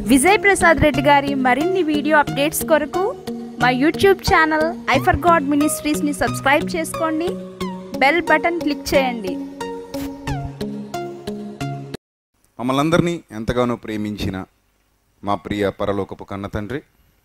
విజయ్ ప్రసాద్ రెడ్డి గారి మరిన్ని video updates కొరకు మా యూట్యూబ్ ఛానల్ ఐఫర్ గాడ్ మినిస్ట్రీస్ని సబ్స్క్రైబ్ చేసుకోండి బెల్ బటన్ క్లిక్ చేయండి మమ్మల్ని అందరినీ ఎంతగానో ప్రేమించిన మా ప్రియ పరలోకపు కన్న తండ్రి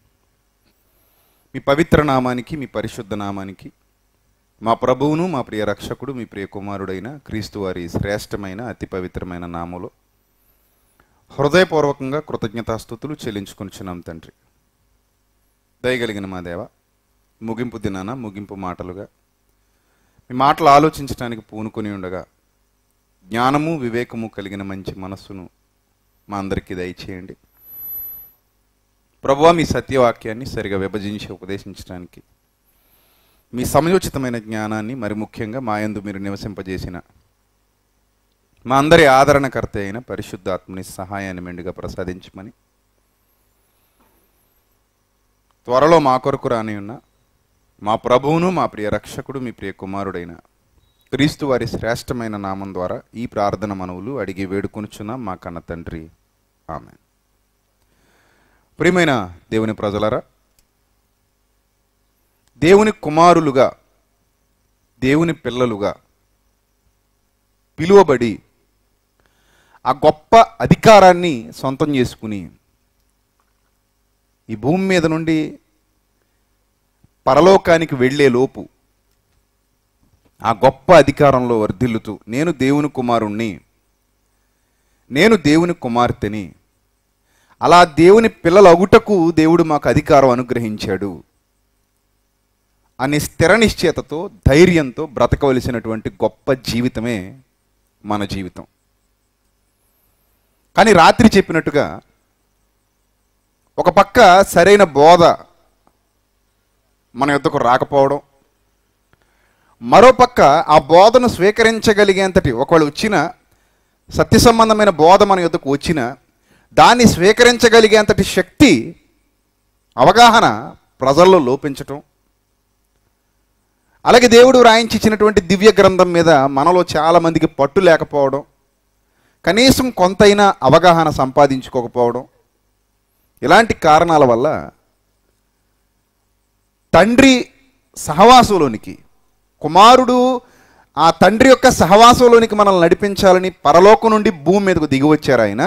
మీ పవిత్ర నామానికి మీ పరిశుద్ధ నామానికి మా ప్రభువును మా ప్రియ రక్షకుడు మీ ప్రియ కుమారుడైన క్రీస్తు వారి శ్రేష్టమైన అతి పవిత్రమైన నామములో హృదయపూర్వకంగా కృతజ్ఞతాస్థుతులు చెల్లించుకొనిచున్నాం తండ్రి దయగలిగిన మా దేవ ముగింపు దినాన ముగింపు మాటలుగా మీ మాటలు ఆలోచించడానికి పూనుకొని ఉండగా జ్ఞానము వివేకము కలిగిన మంచి మనస్సును మా అందరికీ దయచేయండి ప్రభువా మీ సత్యవాక్యాన్ని సరిగా విభజించి ఉపదేశించడానికి మీ సమయోచితమైన జ్ఞానాన్ని మరి ముఖ్యంగా మా యందు మీరు నివసింపజేసిన మా అందరి ఆదరణకర్త అయిన పరిశుద్ధాత్మని సహాయాన్ని మెండుగా ప్రసాదించమని త్వరలో మా కొరకు రాని ఉన్న మా ప్రభువును మా ప్రియ రక్షకుడు మీ ప్రియ కుమారుడైన క్రీస్తు వారి శ్రేష్టమైన నామం ద్వారా ఈ ప్రార్థన మనవులు అడిగి వేడుకొనుచున్నాం మా కన్న తండ్రి ఆమె ప్రియమైన దేవుని ప్రజలరా దేవుని కుమారులుగా దేవుని పిల్లలుగా పిలువబడి ఆ గొప్ప అధికారాన్ని సొంతం చేసుకుని ఈ భూమి మీద నుండి పరలోకానికి వెళ్ళే లోపు ఆ గొప్ప అధికారంలో వర్ధిల్లుతూ నేను దేవుని కుమారుణ్ణి నేను దేవుని కుమార్తెని అలా దేవుని పిల్లల అగుటకు దేవుడు మాకు అధికారం అనుగ్రహించాడు అనే స్థిర నిశ్చయతతో ధైర్యంతో బ్రతకవలసినటువంటి గొప్ప జీవితమే మన జీవితం కానీ రాత్రి చెప్పినట్టుగా ఒక పక్క సరైన బోధ మన యొద్దకు రాకపోవడం మరోపక్క ఆ బోధను స్వీకరించగలిగేంతటి ఒకవేళ వచ్చిన సత్య సంబంధమైన బోధ మన యొద్దకు వచ్చిన దాన్ని స్వీకరించగలిగేంతటి శక్తి అవగాహన ప్రజల్లో లోపించటం అలాగే దేవుడు రాయించి ఇచ్చినటువంటి దివ్య గ్రంథం మీద మనలో చాలామందికి పట్టు లేకపోవడం కనీసం కొంతైనా అవగాహన సంపాదించుకోకపోవడం ఇలాంటి కారణాల వల్ల తండ్రి సహవాసంలోనికి కుమారుడు ఆ తండ్రి యొక్క సహవాసంలోనికి మనల్ని నడిపించాలని పరలోకం నుండి భూమి మీదకు దిగి వచ్చారు ఆయన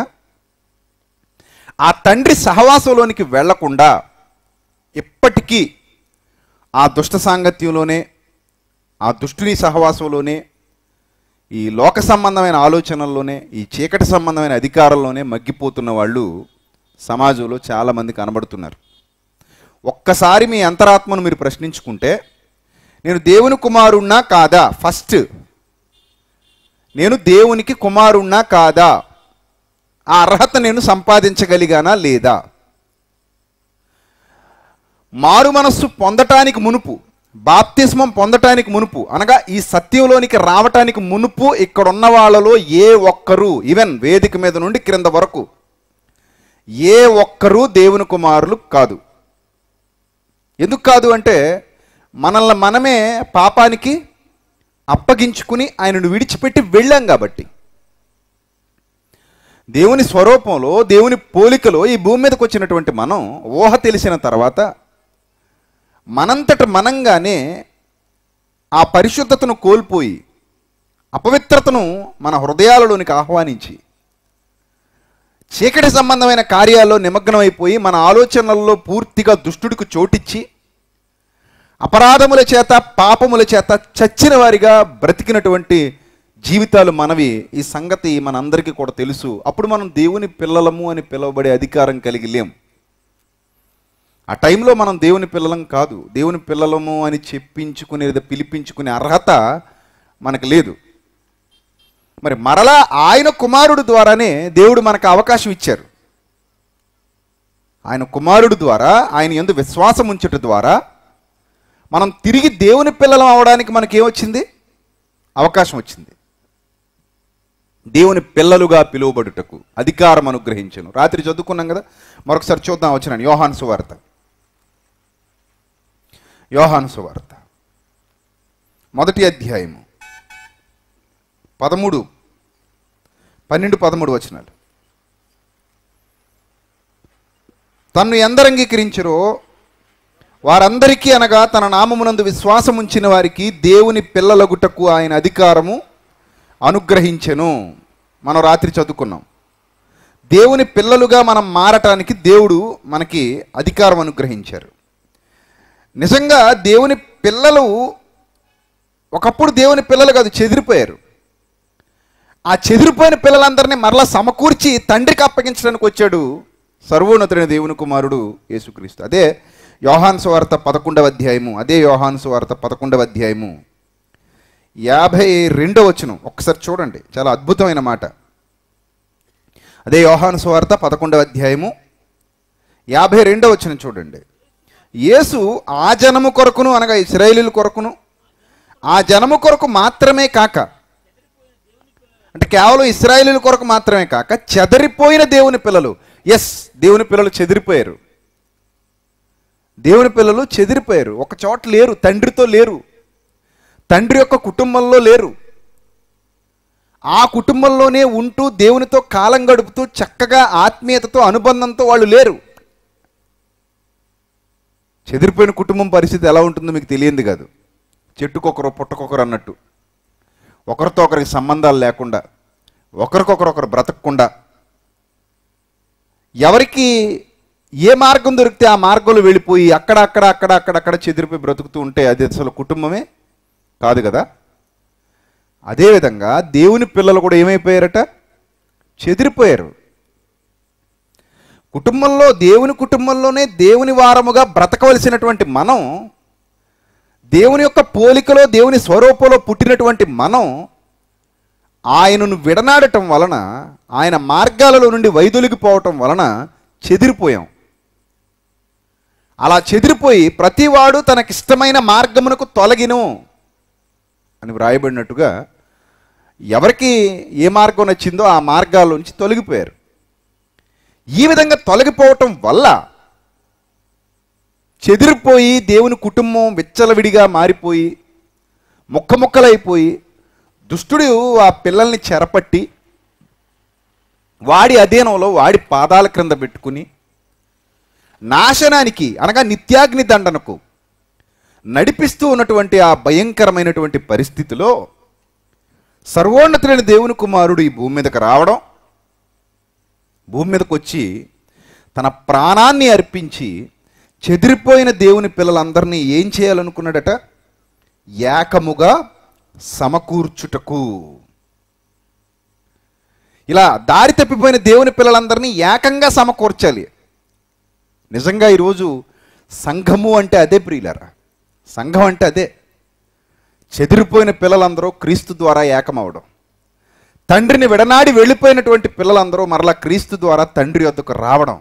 ఆ తండ్రి సహవాసంలోనికి వెళ్లకుండా ఇప్పటికీ ఆ దుష్ట సాంగత్యంలోనే ఆ దుష్టుని సహవాసంలోనే ఈ లోక సంబంధమైన ఆలోచనల్లోనే ఈ చీకటి సంబంధమైన అధికారంలోనే మగ్గిపోతున్న వాళ్ళు సమాజంలో చాలామంది కనబడుతున్నారు ఒక్కసారి మీ అంతరాత్మను మీరు ప్రశ్నించుకుంటే నేను దేవుని కుమారుణ్ణా కాదా ఫస్ట్ నేను దేవునికి కుమారుణ్ణా కాదా ఆ అర్హత నేను సంపాదించగలిగానా లేదా మారు మనస్సు పొందటానికి మునుపు బాప్తిస్మం పొందటానికి మునుపు అనగా ఈ సత్యంలోనికి రావటానికి మునుపు ఇక్కడ ఉన్న వాళ్ళలో ఏ ఒక్కరు ఈవెన్ వేదిక మీద నుండి క్రింద వరకు ఏ ఒక్కరూ దేవుని కుమారులు కాదు ఎందుకు కాదు అంటే మనల్ని మనమే పాపానికి అప్పగించుకుని ఆయనను విడిచిపెట్టి వెళ్ళాం కాబట్టి దేవుని స్వరూపంలో దేవుని పోలికలో ఈ భూమి మీదకి వచ్చినటువంటి మనం ఊహ తెలిసిన తర్వాత మనంతట మనంగానే ఆ పరిశుద్ధతను కోల్పోయి అపవిత్రతను మన హృదయాలలోనికి ఆహ్వానించి చీకటి సంబంధమైన కార్యాల్లో నిమగ్నమైపోయి మన ఆలోచనల్లో పూర్తిగా దుష్టుడికి చోటిచ్చి అపరాధముల చేత పాపముల చేత చచ్చిన వారిగా బ్రతికినటువంటి జీవితాలు మనవి ఈ సంగతి మనందరికీ కూడా తెలుసు అప్పుడు మనం దేవుని పిల్లలము అని పిలువబడే అధికారం కలిగి లేం ఆ టైంలో మనం దేవుని పిల్లలం కాదు దేవుని పిల్లలము అని చెప్పించుకునే పిలిపించుకునే అర్హత మనకు లేదు మరి మరలా ఆయన కుమారుడు ద్వారానే దేవుడు మనకు అవకాశం ఇచ్చారు ఆయన కుమారుడు ద్వారా ఆయన ఎందు విశ్వాసం ఉంచుట ద్వారా మనం తిరిగి దేవుని పిల్లలం అవడానికి మనకి ఏమొచ్చింది అవకాశం వచ్చింది దేవుని పిల్లలుగా పిలువబడుటకు అధికారం అనుగ్రహించను రాత్రి చదువుకున్నాం కదా మరొకసారి చూద్దాం వచ్చినాను యోహాను సువార్త యోహాను సువార్త మొదటి అధ్యాయము పదమూడు పన్నెండు పదమూడు వచనాలు తన్ను ఎందరు అంగీకరించరో వారందరికీ అనగా తన నామమునందు విశ్వాసం ఉంచిన వారికి దేవుని పిల్లలగుటకు ఆయన అధికారము అనుగ్రహించెను మనం రాత్రి చదువుకున్నాం దేవుని పిల్లలుగా మనం మారటానికి దేవుడు మనకి అధికారం అనుగ్రహించారు నిజంగా దేవుని పిల్లలు ఒకప్పుడు దేవుని పిల్లలు కాదు చెదిరిపోయారు ఆ చెదిరిపోయిన పిల్లలందరినీ మరలా సమకూర్చి తండ్రికి అప్పగించడానికి వచ్చాడు సర్వోన్నతుడైన దేవుని కుమారుడు యేసుక్రీస్తు అదే యోహాను సువార్త పదకొండవ అధ్యాయము అదే యోహాను సువార్త పదకొండవ అధ్యాయము యాభై రెండో వచనం ఒక్కసారి చూడండి చాలా అద్భుతమైన మాట అదే యోహాను సువార్త పదకొండవ అధ్యాయము యాభై రెండో వచనం చూడండి యేసు ఆ జనము కొరకును అనగా ఇస్రాయేలీల కొరకును ఆ జనము కొరకు మాత్రమే కాక అంటే కేవలం ఇస్రాయేలీల కొరకు మాత్రమే కాక చెదరిపోయిన దేవుని పిల్లలు ఎస్ దేవుని పిల్లలు చెదిరిపోయారు దేవుని పిల్లలు చెదిరిపోయారు ఒక చోట లేరు తండ్రితో లేరు తండ్రి యొక్క కుటుంబంలో లేరు ఆ కుటుంబంలోనే ఉంటూ దేవునితో కాలం గడుపుతూ చక్కగా ఆత్మీయతతో అనుబంధంతో వాళ్ళు లేరు చెదిరిపోయిన కుటుంబం పరిస్థితి ఎలా ఉంటుందో మీకు తెలియంది కాదు చెట్టుకొకరు పుట్టకొకరు అన్నట్టు ఒకరితో ఒకరికి సంబంధాలు లేకుండా ఒకరికొకరు ఒకరు బ్రతకకుండా ఎవరికి ఏ మార్గం దొరికితే ఆ మార్గంలో వెళ్ళిపోయి అక్కడ అక్కడ అక్కడ అక్కడ అక్కడ చెదిరిపోయి బ్రతుకుతూ ఉంటే అది అసలు కుటుంబమే కాదు కదా అదేవిధంగా దేవుని పిల్లలు కూడా ఏమైపోయారట చెదిరిపోయారు కుటుంబంలో దేవుని కుటుంబంలోనే దేవుని వారముగా బ్రతకవలసినటువంటి మనం దేవుని యొక్క పోలికలో దేవుని స్వరూపంలో పుట్టినటువంటి మనం ఆయనను విడనాడటం వలన ఆయన మార్గాలలో నుండి వైదొలిగిపోవటం వలన చెదిరిపోయాం అలా చెదిరిపోయి ప్రతివాడు తనకిష్టమైన మార్గమునకు తొలగిను అని వ్రాయబడినట్టుగా ఎవరికి ఏ మార్గం నచ్చిందో ఆ మార్గాల నుంచి తొలగిపోయారు ఈ విధంగా తొలగిపోవటం వల్ల చెదిరిపోయి దేవుని కుటుంబం విచ్చలవిడిగా మారిపోయి ముక్కముక్కలైపోయి దుష్టుడు ఆ పిల్లల్ని చెరపట్టి వాడి అధీనంలో వాడి పాదాల క్రింద పెట్టుకుని నాశనానికి అనగా నిత్యాగ్ని దండనకు నడిపిస్తూ ఉన్నటువంటి ఆ భయంకరమైనటువంటి పరిస్థితిలో సర్వోన్నతులైన దేవుని కుమారుడు ఈ భూమి మీదకి రావడం భూమి మీదకి వచ్చి తన ప్రాణాన్ని అర్పించి చెదిరిపోయిన దేవుని పిల్లలందరినీ ఏం చేయాలనుకున్నాడట ఏకముగా సమకూర్చుటకు ఇలా దారి తప్పిపోయిన దేవుని పిల్లలందరినీ ఏకంగా సమకూర్చాలి నిజంగా ఈరోజు సంఘము అంటే అదే ప్రియులరా సంఘం అంటే అదే చెదిరిపోయిన పిల్లలందరూ క్రీస్తు ద్వారా ఏకమవడం తండ్రిని విడనాడి వెళ్ళిపోయినటువంటి పిల్లలందరూ మరలా క్రీస్తు ద్వారా తండ్రి వద్దకు రావడం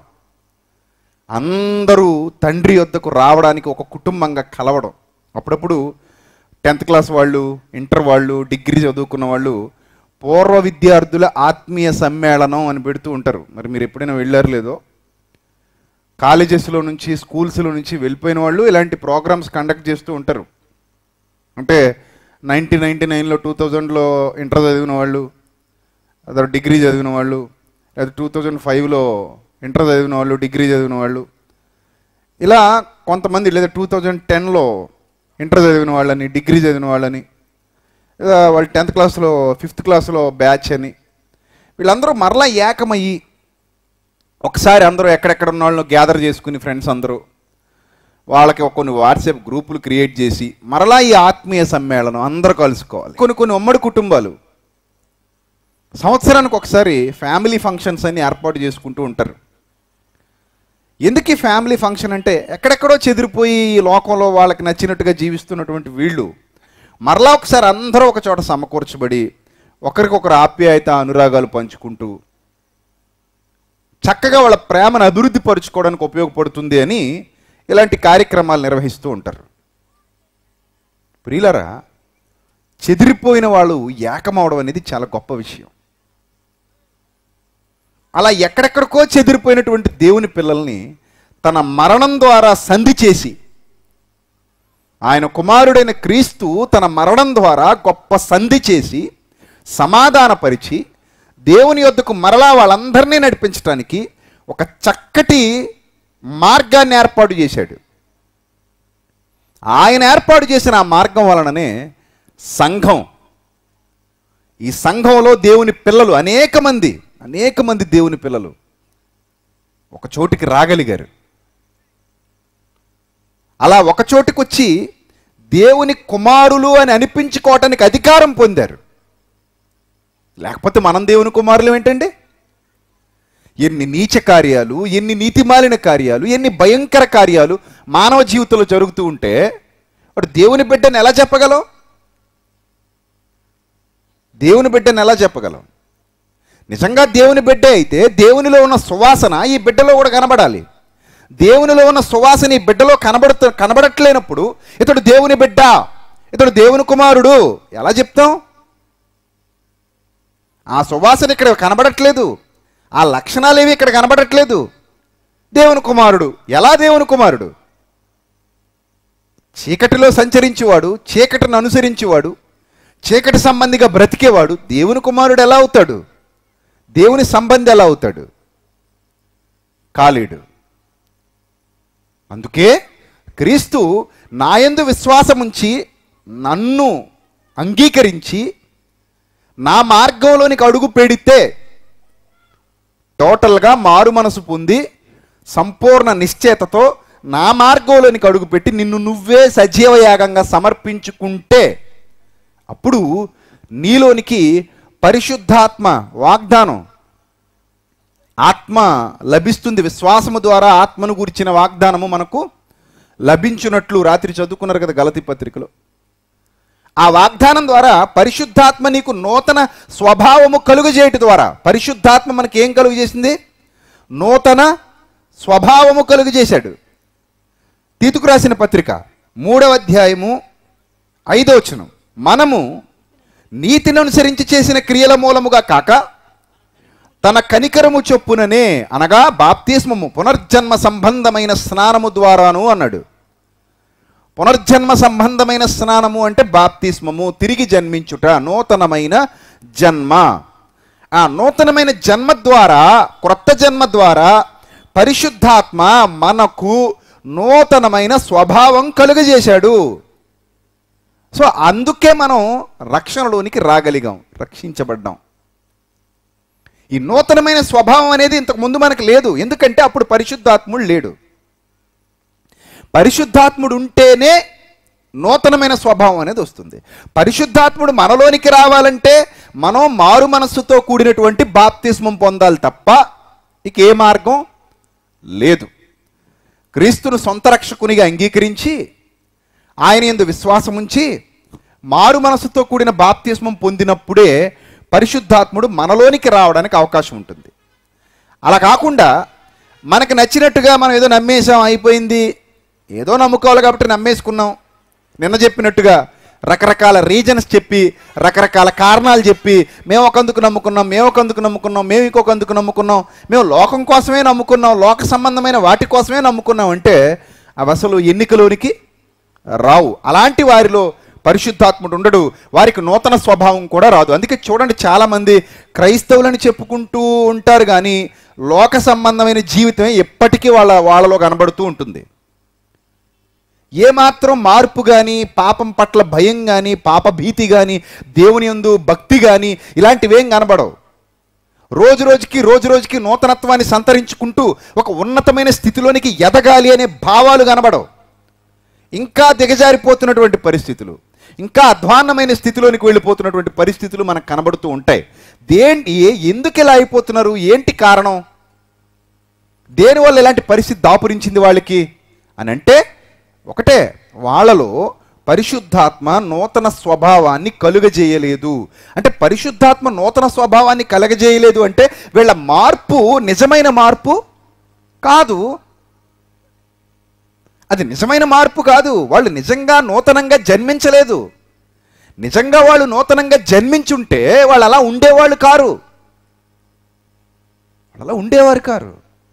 అందరూ తండ్రి వద్దకు రావడానికి ఒక కుటుంబంగా కలవడం అప్పుడప్పుడు టెన్త్ క్లాస్ వాళ్ళు ఇంటర్ వాళ్ళు డిగ్రీ చదువుకున్న వాళ్ళు పూర్వ విద్యార్థుల ఆత్మీయ సమ్మేళనం అని పెడుతూ ఉంటారు మరి మీరు ఎప్పుడైనా వెళ్ళారు లేదో కాలేజెస్లో నుంచి స్కూల్స్లో నుంచి వెళ్ళిపోయిన వాళ్ళు ఇలాంటి ప్రోగ్రామ్స్ కండక్ట్ చేస్తూ ఉంటారు అంటే నైన్టీన్ నైన్టీ నైన్లో టూ థౌజండ్లో ఇంటర్ చదివిన వాళ్ళు అదే డిగ్రీ చదివిన వాళ్ళు లేదా టూ థౌజండ్ ఫైవ్లో ఇంటర్ చదివిన వాళ్ళు డిగ్రీ చదివిన వాళ్ళు ఇలా కొంతమంది లేదా టూ థౌజండ్ టెన్లో ఇంటర్ చదివిన వాళ్ళని డిగ్రీ చదివిన వాళ్ళని లేదా వాళ్ళు టెన్త్ క్లాస్లో ఫిఫ్త్ క్లాస్లో బ్యాచ్ అని వీళ్ళందరూ మరలా ఏకమయ్యి ఒకసారి అందరూ ఎక్కడెక్కడ ఉన్న వాళ్ళని గ్యాదర్ చేసుకుని ఫ్రెండ్స్ అందరూ వాళ్ళకి ఒక కొన్ని వాట్సాప్ గ్రూపులు క్రియేట్ చేసి మరలా ఈ ఆత్మీయ సమ్మేళనం అందరూ కలుసుకోవాలి కొన్ని కొన్ని ఉమ్మడి కుటుంబాలు సంవత్సరానికి ఒకసారి ఫ్యామిలీ ఫంక్షన్స్ అన్ని ఏర్పాటు చేసుకుంటూ ఉంటారు ఎందుకు ఈ ఫ్యామిలీ ఫంక్షన్ అంటే ఎక్కడెక్కడో చెదిరిపోయి ఈ లోకంలో వాళ్ళకి నచ్చినట్టుగా జీవిస్తున్నటువంటి వీళ్ళు మరలా ఒకసారి అందరూ ఒక చోట సమకూర్చబడి ఒకరికొకరు ఆప్యాయత అనురాగాలు పంచుకుంటూ చక్కగా వాళ్ళ ప్రేమను అభివృద్ధి పరుచుకోవడానికి ఉపయోగపడుతుంది అని ఇలాంటి కార్యక్రమాలు నిర్వహిస్తూ ఉంటారు ప్రియులరా చెదిరిపోయిన వాళ్ళు ఏకమవడం అనేది చాలా గొప్ప విషయం అలా ఎక్కడెక్కడికో చెదిరిపోయినటువంటి దేవుని పిల్లల్ని తన మరణం ద్వారా సంధి చేసి ఆయన కుమారుడైన క్రీస్తు తన మరణం ద్వారా గొప్ప సంధి చేసి సమాధానపరిచి దేవుని యొద్దకు మరలా వాళ్ళందరినీ నడిపించడానికి ఒక చక్కటి మార్గాన్ని ఏర్పాటు చేశాడు ఆయన ఏర్పాటు చేసిన ఆ మార్గం వలననే సంఘం ఈ సంఘంలో దేవుని పిల్లలు అనేక మంది అనేక మంది దేవుని పిల్లలు ఒక చోటికి రాగలిగారు అలా ఒక చోటికి వచ్చి దేవుని కుమారులు అని అనిపించుకోవటానికి అధికారం పొందారు లేకపోతే మనం దేవుని కుమారులు ఏంటండి ఎన్ని నీచ కార్యాలు ఎన్ని నీతిమాలిన కార్యాలు ఎన్ని భయంకర కార్యాలు మానవ జీవితంలో జరుగుతూ ఉంటే వాడు దేవుని బిడ్డని ఎలా చెప్పగలం దేవుని బిడ్డని ఎలా చెప్పగలం నిజంగా దేవుని బిడ్డే అయితే దేవునిలో ఉన్న సువాసన ఈ బిడ్డలో కూడా కనబడాలి దేవునిలో ఉన్న సువాసన ఈ బిడ్డలో కనబడుతూ కనబడట్లేనప్పుడు ఇతడు దేవుని బిడ్డ ఇతడు దేవుని కుమారుడు ఎలా చెప్తాం ఆ సువాసన ఇక్కడ కనబడట్లేదు ఆ లక్షణాలు ఏవి ఇక్కడ కనబడట్లేదు దేవుని కుమారుడు ఎలా దేవుని కుమారుడు చీకటిలో సంచరించేవాడు చీకటిని అనుసరించేవాడు చీకటి సంబంధిగా బ్రతికేవాడు దేవుని కుమారుడు ఎలా అవుతాడు దేవుని సంబంధి ఎలా అవుతాడు కాలేడు అందుకే క్రీస్తు నాయందు విశ్వాసముంచి నన్ను అంగీకరించి నా మార్గంలోనికి అడుగు పెడితే టోటల్గా మారు మనసు పొంది సంపూర్ణ నిశ్చేతతో నా మార్గంలోనికి అడుగుపెట్టి నిన్ను నువ్వే సజీవ యాగంగా సమర్పించుకుంటే అప్పుడు నీలోనికి పరిశుద్ధాత్మ వాగ్దానం ఆత్మ లభిస్తుంది విశ్వాసము ద్వారా ఆత్మను గురించిన వాగ్దానము మనకు లభించున్నట్లు రాత్రి చదువుకున్నారు కదా గలతి పత్రికలో ఆ వాగ్దానం ద్వారా పరిశుద్ధాత్మ నీకు నూతన స్వభావము కలుగజేయట ద్వారా పరిశుద్ధాత్మ మనకి ఏం కలుగు చేసింది నూతన స్వభావము కలుగు చేశాడు తీతుకు రాసిన పత్రిక మూడవ అధ్యాయము ఐదో వచనం మనము నీతిని అనుసరించి చేసిన క్రియల మూలముగా కాక తన కనికరము చొప్పుననే అనగా బాప్తిస్మము పునర్జన్మ సంబంధమైన స్నానము ద్వారాను అన్నాడు పునర్జన్మ సంబంధమైన స్నానము అంటే బాప్తిస్మము తిరిగి జన్మించుట నూతనమైన జన్మ ఆ నూతనమైన జన్మ ద్వారా క్రొత్త జన్మ ద్వారా పరిశుద్ధాత్మ మనకు నూతనమైన స్వభావం కలుగజేశాడు సో అందుకే మనం రక్షణలోనికి రాగలిగాం రక్షించబడ్డాం ఈ నూతనమైన స్వభావం అనేది ఇంతకు ముందు మనకు లేదు ఎందుకంటే అప్పుడు పరిశుద్ధాత్ముడు లేడు పరిశుద్ధాత్ముడు ఉంటేనే నూతనమైన స్వభావం అనేది వస్తుంది పరిశుద్ధాత్ముడు మనలోనికి రావాలంటే మనం మారు మనస్సుతో కూడినటువంటి బాప్తిస్మం పొందాలి తప్ప ఇక ఏ మార్గం లేదు క్రీస్తును సొంత రక్షకునిగా అంగీకరించి ఆయన ఎందు విశ్వాసం ఉంచి మారు మనసుతో కూడిన బాప్తిస్మం పొందినప్పుడే పరిశుద్ధాత్ముడు మనలోనికి రావడానికి అవకాశం ఉంటుంది అలా కాకుండా మనకు నచ్చినట్టుగా మనం ఏదో నమ్మేసాం అయిపోయింది ఏదో నమ్ముకోవాలి కాబట్టి నమ్మేసుకున్నాం నిన్న చెప్పినట్టుగా రకరకాల రీజన్స్ చెప్పి రకరకాల కారణాలు చెప్పి మేము ఒకందుకు నమ్ముకున్నాం మేము ఒకందుకు నమ్ముకున్నాం మేము ఇంకొకందుకు నమ్ముకున్నాం మేము లోకం కోసమే నమ్ముకున్నాం లోక సంబంధమైన వాటి కోసమే నమ్ముకున్నాం అంటే అవి అసలు ఎన్నికలోనికి రావు అలాంటి వారిలో పరిశుద్ధాత్ముడు ఉండడు వారికి నూతన స్వభావం కూడా రాదు అందుకే చూడండి చాలామంది క్రైస్తవులని చెప్పుకుంటూ ఉంటారు కానీ లోక సంబంధమైన జీవితమే ఎప్పటికీ వాళ్ళ వాళ్ళలో కనబడుతూ ఉంటుంది ఏమాత్రం మార్పు కానీ పాపం పట్ల భయం కానీ పాప భీతి కానీ దేవుని యందు భక్తి కానీ ఇలాంటివేం కనబడవు రోజు రోజుకి రోజు రోజుకి నూతనత్వాన్ని సంతరించుకుంటూ ఒక ఉన్నతమైన స్థితిలోనికి ఎదగాలి అనే భావాలు కనబడవు ఇంకా దిగజారిపోతున్నటువంటి పరిస్థితులు ఇంకా అధ్వాన్నమైన స్థితిలోనికి వెళ్ళిపోతున్నటువంటి పరిస్థితులు మనకు కనబడుతూ ఉంటాయి దేంటి ఎందుకు ఇలా అయిపోతున్నారు ఏంటి కారణం దేనివల్ల ఇలాంటి పరిస్థితి దాపురించింది వాళ్ళకి అని అంటే ఒకటే వాళ్ళలో పరిశుద్ధాత్మ నూతన స్వభావాన్ని కలుగజేయలేదు అంటే పరిశుద్ధాత్మ నూతన స్వభావాన్ని కలగజేయలేదు అంటే వీళ్ళ మార్పు నిజమైన మార్పు కాదు అది నిజమైన మార్పు కాదు వాళ్ళు నిజంగా నూతనంగా జన్మించలేదు నిజంగా వాళ్ళు నూతనంగా జన్మించుంటే వాళ్ళు అలా ఉండేవాళ్ళు కారు వాళ్ళు అలా ఉండేవారు కారు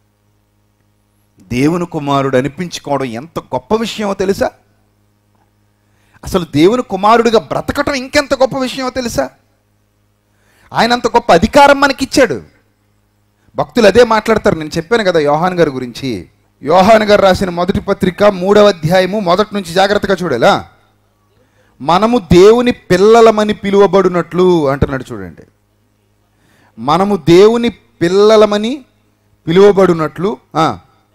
దేవుని కుమారుడు అనిపించుకోవడం ఎంత గొప్ప విషయమో తెలుసా అసలు దేవుని కుమారుడిగా బ్రతకటం ఇంకెంత గొప్ప విషయమో తెలుసా ఆయన అంత గొప్ప అధికారం మనకిచ్చాడు భక్తులు అదే మాట్లాడతారు నేను చెప్పాను కదా యోహాన్ గారి గురించి యోహాన్ గారు రాసిన మొదటి పత్రిక మూడవ అధ్యాయము మొదటి నుంచి జాగ్రత్తగా చూడాలా మనము దేవుని పిల్లలమని పిలువబడినట్లు అంటున్నాడు చూడండి మనము దేవుని పిల్లలమని పిలువబడినట్లు ఆ,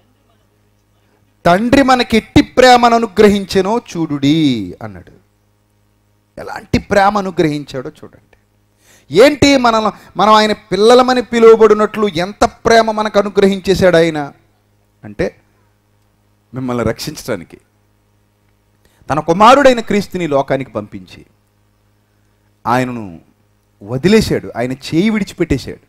తండ్రి మనకెట్టి ప్రేమను అనుగ్రహించెనో చూడుడి అన్నాడు ఎలాంటి ప్రేమ అనుగ్రహించాడో చూడండి ఏంటి మనం మనం ఆయన పిల్లలమని పిలువబడినట్లు ఎంత ప్రేమ మనకు అనుగ్రహించేశాడు ఆయన అంటే మిమ్మల్ని రక్షించడానికి తన కుమారుడైన క్రీస్తుని లోకానికి పంపించి ఆయనను వదిలేశాడు ఆయన చేయి విడిచిపెట్టేశాడు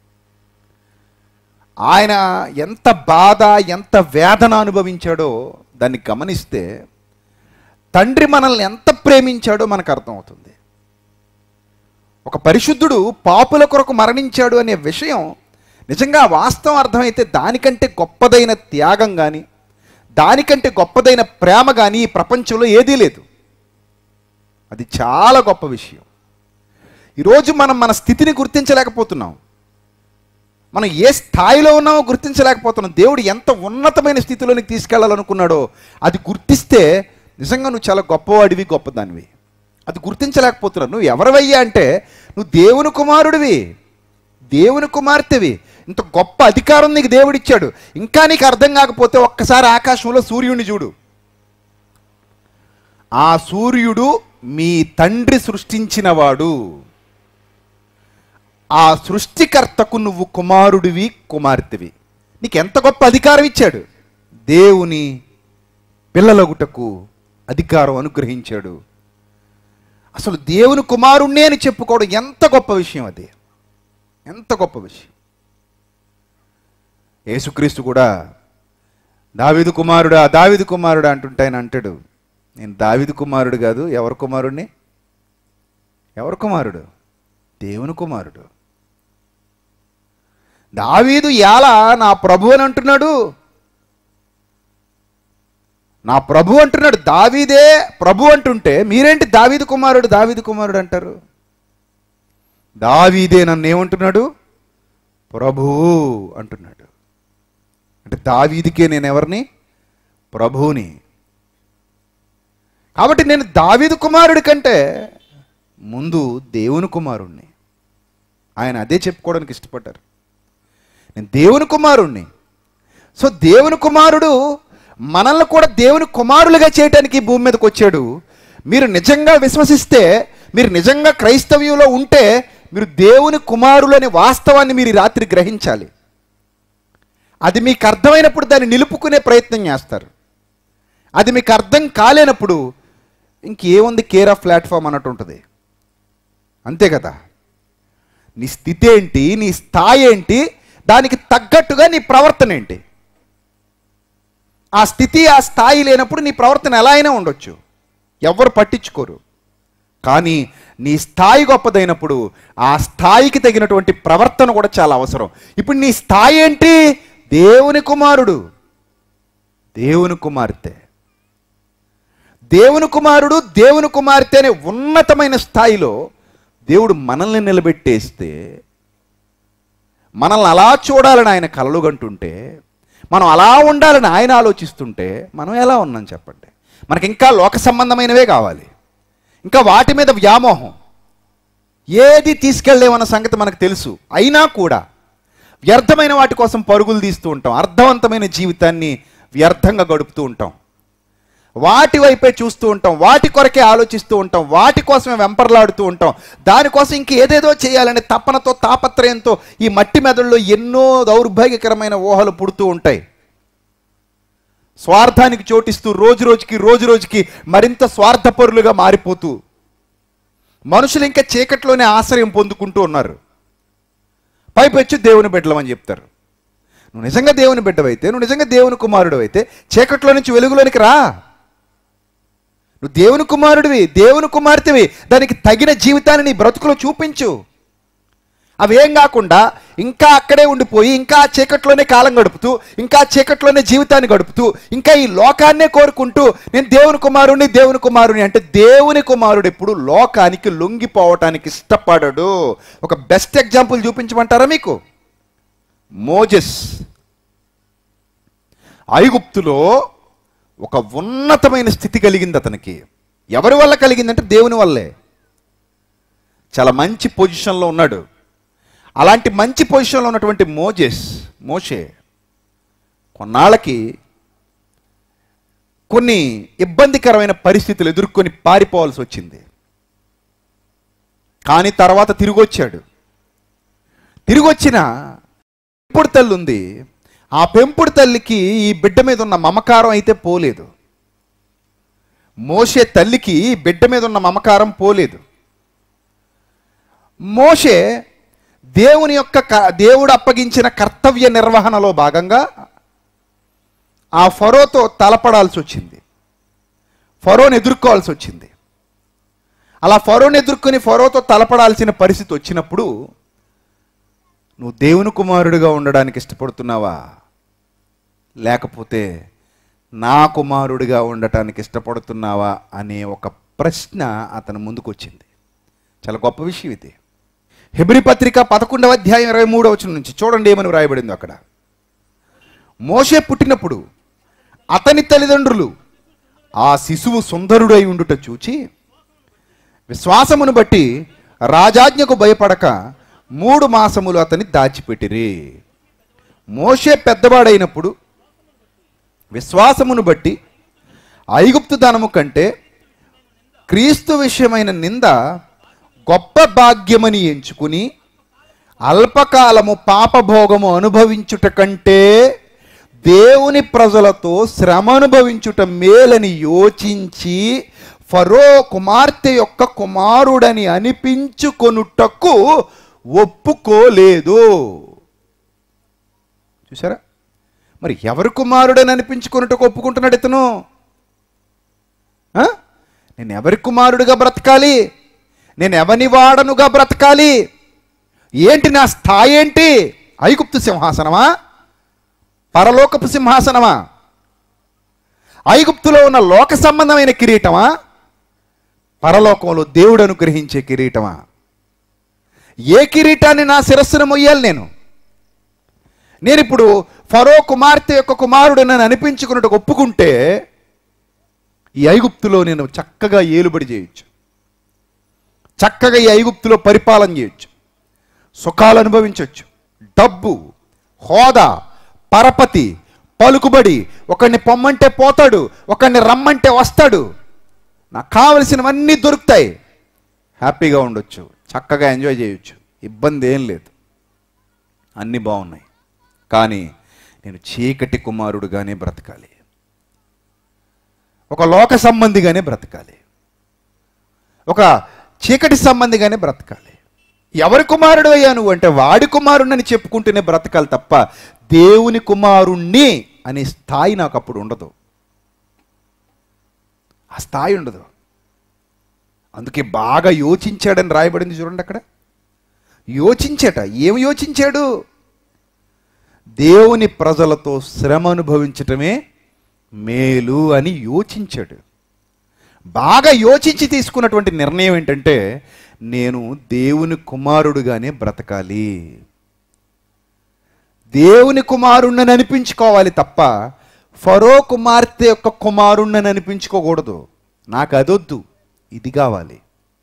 ఆయన ఎంత బాధ ఎంత వేదన అనుభవించాడో దాన్ని గమనిస్తే తండ్రి మనల్ని ఎంత ప్రేమించాడో మనకు అర్థమవుతుంది ఒక పరిశుద్ధుడు పాపుల కొరకు మరణించాడు అనే విషయం నిజంగా వాస్తవం అర్థమైతే దానికంటే గొప్పదైన త్యాగం కానీ దానికంటే గొప్పదైన ప్రేమ కానీ ఈ ప్రపంచంలో ఏదీ లేదు అది చాలా గొప్ప విషయం ఈరోజు మనం మన స్థితిని గుర్తించలేకపోతున్నాం మనం ఏ స్థాయిలో ఉన్నామో గుర్తించలేకపోతున్నాం దేవుడు ఎంత ఉన్నతమైన స్థితిలోనికి తీసుకెళ్లాలనుకున్నాడో అది గుర్తిస్తే నిజంగా నువ్వు చాలా గొప్పవాడివి గొప్పదానివి అది గుర్తించలేకపోతున్నావు నువ్వు ఎవరివయ్యా అంటే నువ్వు దేవుని కుమారుడివి దేవుని కుమార్తెవి ఇంత గొప్ప అధికారం నీకు దేవుడిచ్చాడు ఇంకా నీకు అర్థం కాకపోతే ఒక్కసారి ఆకాశంలో సూర్యుడిని చూడు ఆ సూర్యుడు మీ తండ్రి సృష్టించినవాడు ఆ సృష్టికర్తకు నువ్వు కుమారుడివి కుమార్తెవి నీకు ఎంత గొప్ప అధికారం ఇచ్చాడు దేవుని పిల్లలగుటకు అధికారం అనుగ్రహించాడు అసలు దేవుని కుమారుణ్ణే అని చెప్పుకోవడం ఎంత గొప్ప విషయం అది ఎంత గొప్ప విషయం యేసుక్రీస్తు కూడా దావిదు కుమారుడా దావిదు కుమారుడా అంటుంటే ఆయన అంటాడు నేను దావిదు కుమారుడు కాదు ఎవరి కుమారుడిని ఎవరి కుమారుడు దేవుని కుమారుడు దావీదు ఎలా నా ప్రభు అని అంటున్నాడు నా ప్రభు అంటున్నాడు దావీదే ప్రభు అంటుంటే మీరేంటి దావీదు కుమారుడు దావీదు కుమారుడు అంటారు దావీదే నన్ను ఏమంటున్నాడు ప్రభువు అంటున్నాడు అంటే దావీదికే నేను ఎవరిని ప్రభువుని కాబట్టి నేను దావీదు కుమారుడి కంటే ముందు దేవుని కుమారుణ్ణి ఆయన అదే చెప్పుకోవడానికి ఇష్టపడ్డారు నేను దేవుని కుమారుణ్ణి సో దేవుని కుమారుడు మనల్ని కూడా దేవుని కుమారులుగా చేయడానికి ఈ భూమి మీదకి వచ్చాడు మీరు నిజంగా విశ్వసిస్తే మీరు నిజంగా క్రైస్తవ్యంలో ఉంటే మీరు దేవుని కుమారులు అనే వాస్తవాన్ని మీరు ఈ రాత్రి గ్రహించాలి అది మీకు అర్థమైనప్పుడు దాన్ని నిలుపుకునే ప్రయత్నం చేస్తారు అది మీకు అర్థం కాలేనప్పుడు ఇంకేముంది కేర్ ఆఫ్ ప్లాట్ఫామ్ అన్నట్టు ఉంటుంది అంతే కదా నీ స్థితి ఏంటి నీ స్థాయి ఏంటి దానికి తగ్గట్టుగా నీ ప్రవర్తన ఏంటి ఆ స్థితి ఆ స్థాయి లేనప్పుడు నీ ప్రవర్తన ఎలా అయినా ఉండొచ్చు ఎవరు పట్టించుకోరు కానీ నీ స్థాయి గొప్పదైనప్పుడు ఆ స్థాయికి తగినటువంటి ప్రవర్తన కూడా చాలా అవసరం ఇప్పుడు నీ స్థాయి ఏంటి దేవుని కుమారుడు దేవుని కుమార్తె దేవుని కుమారుడు దేవుని కుమార్తె అనే ఉన్నతమైన స్థాయిలో దేవుడు మనల్ని నిలబెట్టేస్తే మనల్ని అలా చూడాలని ఆయన కలలుగంటుంటే మనం అలా ఉండాలని ఆయన ఆలోచిస్తుంటే మనం ఎలా ఉన్నాం చెప్పండి మనకి ఇంకా లోక సంబంధమైనవే కావాలి ఇంకా వాటి మీద వ్యామోహం ఏది తీసుకెళ్ళలేమన్న సంగతి మనకు తెలుసు అయినా కూడా వ్యర్థమైన వాటి కోసం పరుగులు తీస్తూ ఉంటాం అర్థవంతమైన జీవితాన్ని వ్యర్థంగా గడుపుతూ ఉంటాం వాటి వైపే చూస్తూ ఉంటాం వాటి కొరకే ఆలోచిస్తూ ఉంటాం వాటి కోసమే వెంపర్లాడుతూ ఉంటాం దానికోసం ఇంక ఏదేదో చేయాలనే తపనతో తాపత్రయంతో ఈ మట్టి మెదడులో ఎన్నో దౌర్భాగ్యకరమైన ఊహలు పుడుతూ ఉంటాయి స్వార్థానికి చోటిస్తూ రోజు రోజుకి రోజు రోజుకి మరింత స్వార్థపరులుగా మారిపోతూ మనుషులు ఇంకా చీకట్లోనే ఆశ్రయం పొందుకుంటూ ఉన్నారు పైపెచ్చు దేవుని బిడ్డలమని చెప్తారు నువ్వు నిజంగా దేవుని బిడ్డవైతే నువ్వు నిజంగా దేవుని కుమారుడు అయితే చీకట్లో నుంచి వెలుగులోనికి రా నువ్వు దేవుని కుమారుడివి దేవుని కుమార్తెవి దానికి తగిన జీవితాన్ని నీ బ్రతుకులో చూపించు అవేం కాకుండా ఇంకా అక్కడే ఉండిపోయి ఇంకా ఆ చీకట్లోనే కాలం గడుపుతూ ఇంకా ఆ చీకట్లోనే జీవితాన్ని గడుపుతూ ఇంకా ఈ లోకాన్నే కోరుకుంటూ నేను దేవుని కుమారుని దేవుని కుమారుని అంటే దేవుని కుమారుడు ఎప్పుడు లోకానికి లొంగిపోవటానికి ఇష్టపడడు ఒక బెస్ట్ ఎగ్జాంపుల్ చూపించమంటారా మీకు మోజెస్ ఐగుప్తులో ఒక ఉన్నతమైన స్థితి కలిగింది అతనికి ఎవరి వల్ల కలిగిందంటే దేవుని వల్లే చాలా మంచి పొజిషన్లో ఉన్నాడు అలాంటి మంచి పొజిషన్లో ఉన్నటువంటి మోజెస్ మోషే కొన్నాళ్ళకి కొన్ని ఇబ్బందికరమైన పరిస్థితులు ఎదుర్కొని పారిపోవాల్సి వచ్చింది కానీ తర్వాత తిరిగి వచ్చాడు తిరిగి వచ్చిన పెంపుడు తల్లి ఉంది ఆ పెంపుడు తల్లికి ఈ బిడ్డ మీద ఉన్న మమకారం అయితే పోలేదు మోషే తల్లికి ఈ బిడ్డ మీద ఉన్న మమకారం పోలేదు మోషే దేవుని యొక్క క- దేవుడు అప్పగించిన కర్తవ్య నిర్వహణలో భాగంగా ఆ ఫరోతో తలపడాల్సి వచ్చింది ఫరోని ఎదుర్కోవాల్సి వచ్చింది అలా ఫరోని ఎదుర్కొని ఫరోతో తలపడాల్సిన పరిస్థితి వచ్చినప్పుడు నువ్వు దేవుని కుమారుడిగా ఉండడానికి ఇష్టపడుతున్నావా లేకపోతే నా కుమారుడిగా ఉండటానికి ఇష్టపడుతున్నావా అనే ఒక ప్రశ్న అతని ముందుకు వచ్చింది చాలా గొప్ప విషయం ఇది హెబ్రి పత్రిక పదకొండవ అధ్యాయం ఇరవై మూడవ వచనం నుంచి చూడండి ఏమని వ్రాయబడింది అక్కడ మోషే పుట్టినప్పుడు అతని తల్లిదండ్రులు ఆ శిశువు సుందరుడై ఉండుట చూచి విశ్వాసమును బట్టి రాజాజ్ఞకు భయపడక మూడు మాసములు అతని దాచిపెట్టిరి మోషే పెద్దవాడైనప్పుడు విశ్వాసమును బట్టి ఐగుప్తు ధనము కంటే క్రీస్తు విషయమైన నింద గొప్ప భాగ్యమని ఎంచుకుని అల్పకాలము పాపభోగము అనుభవించుట కంటే దేవుని ప్రజలతో శ్రమ అనుభవించుట మేలని యోచించి ఫరో కుమార్తె యొక్క కుమారుడని అనిపించుకొనుటకు ఒప్పుకోలేదు చూసారా మరి ఎవరి కుమారుడని అనిపించుకున్నట్టుకు ఒప్పుకుంటున్నాడు ఇతను ఆ? నేను ఎవరి కుమారుడిగా బ్రతకాలి నేను ఎవని వాడనుగా బ్రతకాలి ఏంటి నా స్థాయి ఏంటి ఐగుప్తు సింహాసనమా పరలోకపు సింహాసనమా ఐగుప్తులో ఉన్న లోక సంబంధమైన కిరీటమా పరలోకంలో దేవుడు అనుగ్రహించే కిరీటమా ఏ కిరీటాన్ని నా శిరస్సును మొయ్యాలి నేను నేను ఇప్పుడు ఫరో కుమార్తె యొక్క కుమారుడు నన్ను అనిపించుకున్నట్టు ఒప్పుకుంటే ఈ ఐగుప్తులో నేను చక్కగా ఏలుబడి చేయొచ్చు చక్కగా ఈ ఐగుప్తులో పరిపాలన చేయొచ్చు సుఖాలు అనుభవించవచ్చు డబ్బు హోదా పరపతి పలుకుబడి ఒకడిని పొమ్మంటే పోతాడు ఒకడిని రమ్మంటే వస్తాడు నాకు కావలసినవన్నీ దొరుకుతాయి హ్యాపీగా ఉండొచ్చు చక్కగా ఎంజాయ్ చేయొచ్చు ఇబ్బంది ఏం లేదు అన్నీ బాగున్నాయి కానీ నేను చీకటి కుమారుడుగానే బ్రతకాలి ఒక లోక సంబంధిగానే బ్రతకాలి ఒక చీకటి సంబంధిగానే బ్రతకాలి ఎవరి కుమారుడు అయ్యా నువ్వు అంటే వాడి కుమారుణ్ణని చెప్పుకుంటూనే బ్రతకాలి తప్ప దేవుని కుమారుణ్ణి అనే స్థాయి నాకు అప్పుడు ఉండదు ఆ స్థాయి ఉండదు అందుకే బాగా యోచించాడని రాయబడింది చూడండి అక్కడ యోచించట ఏమి యోచించాడు దేవుని ప్రజలతో శ్రమ అనుభవించటమే మేలు అని యోచించాడు బాగా యోచించి తీసుకున్నటువంటి నిర్ణయం ఏంటంటే నేను దేవుని కుమారుడుగానే బ్రతకాలి దేవుని కుమారుణ్ణని అనిపించుకోవాలి తప్ప ఫరో కుమార్తె యొక్క కుమారుణ్ణని అనిపించుకోకూడదు నాకు అదొద్దు ఇది కావాలి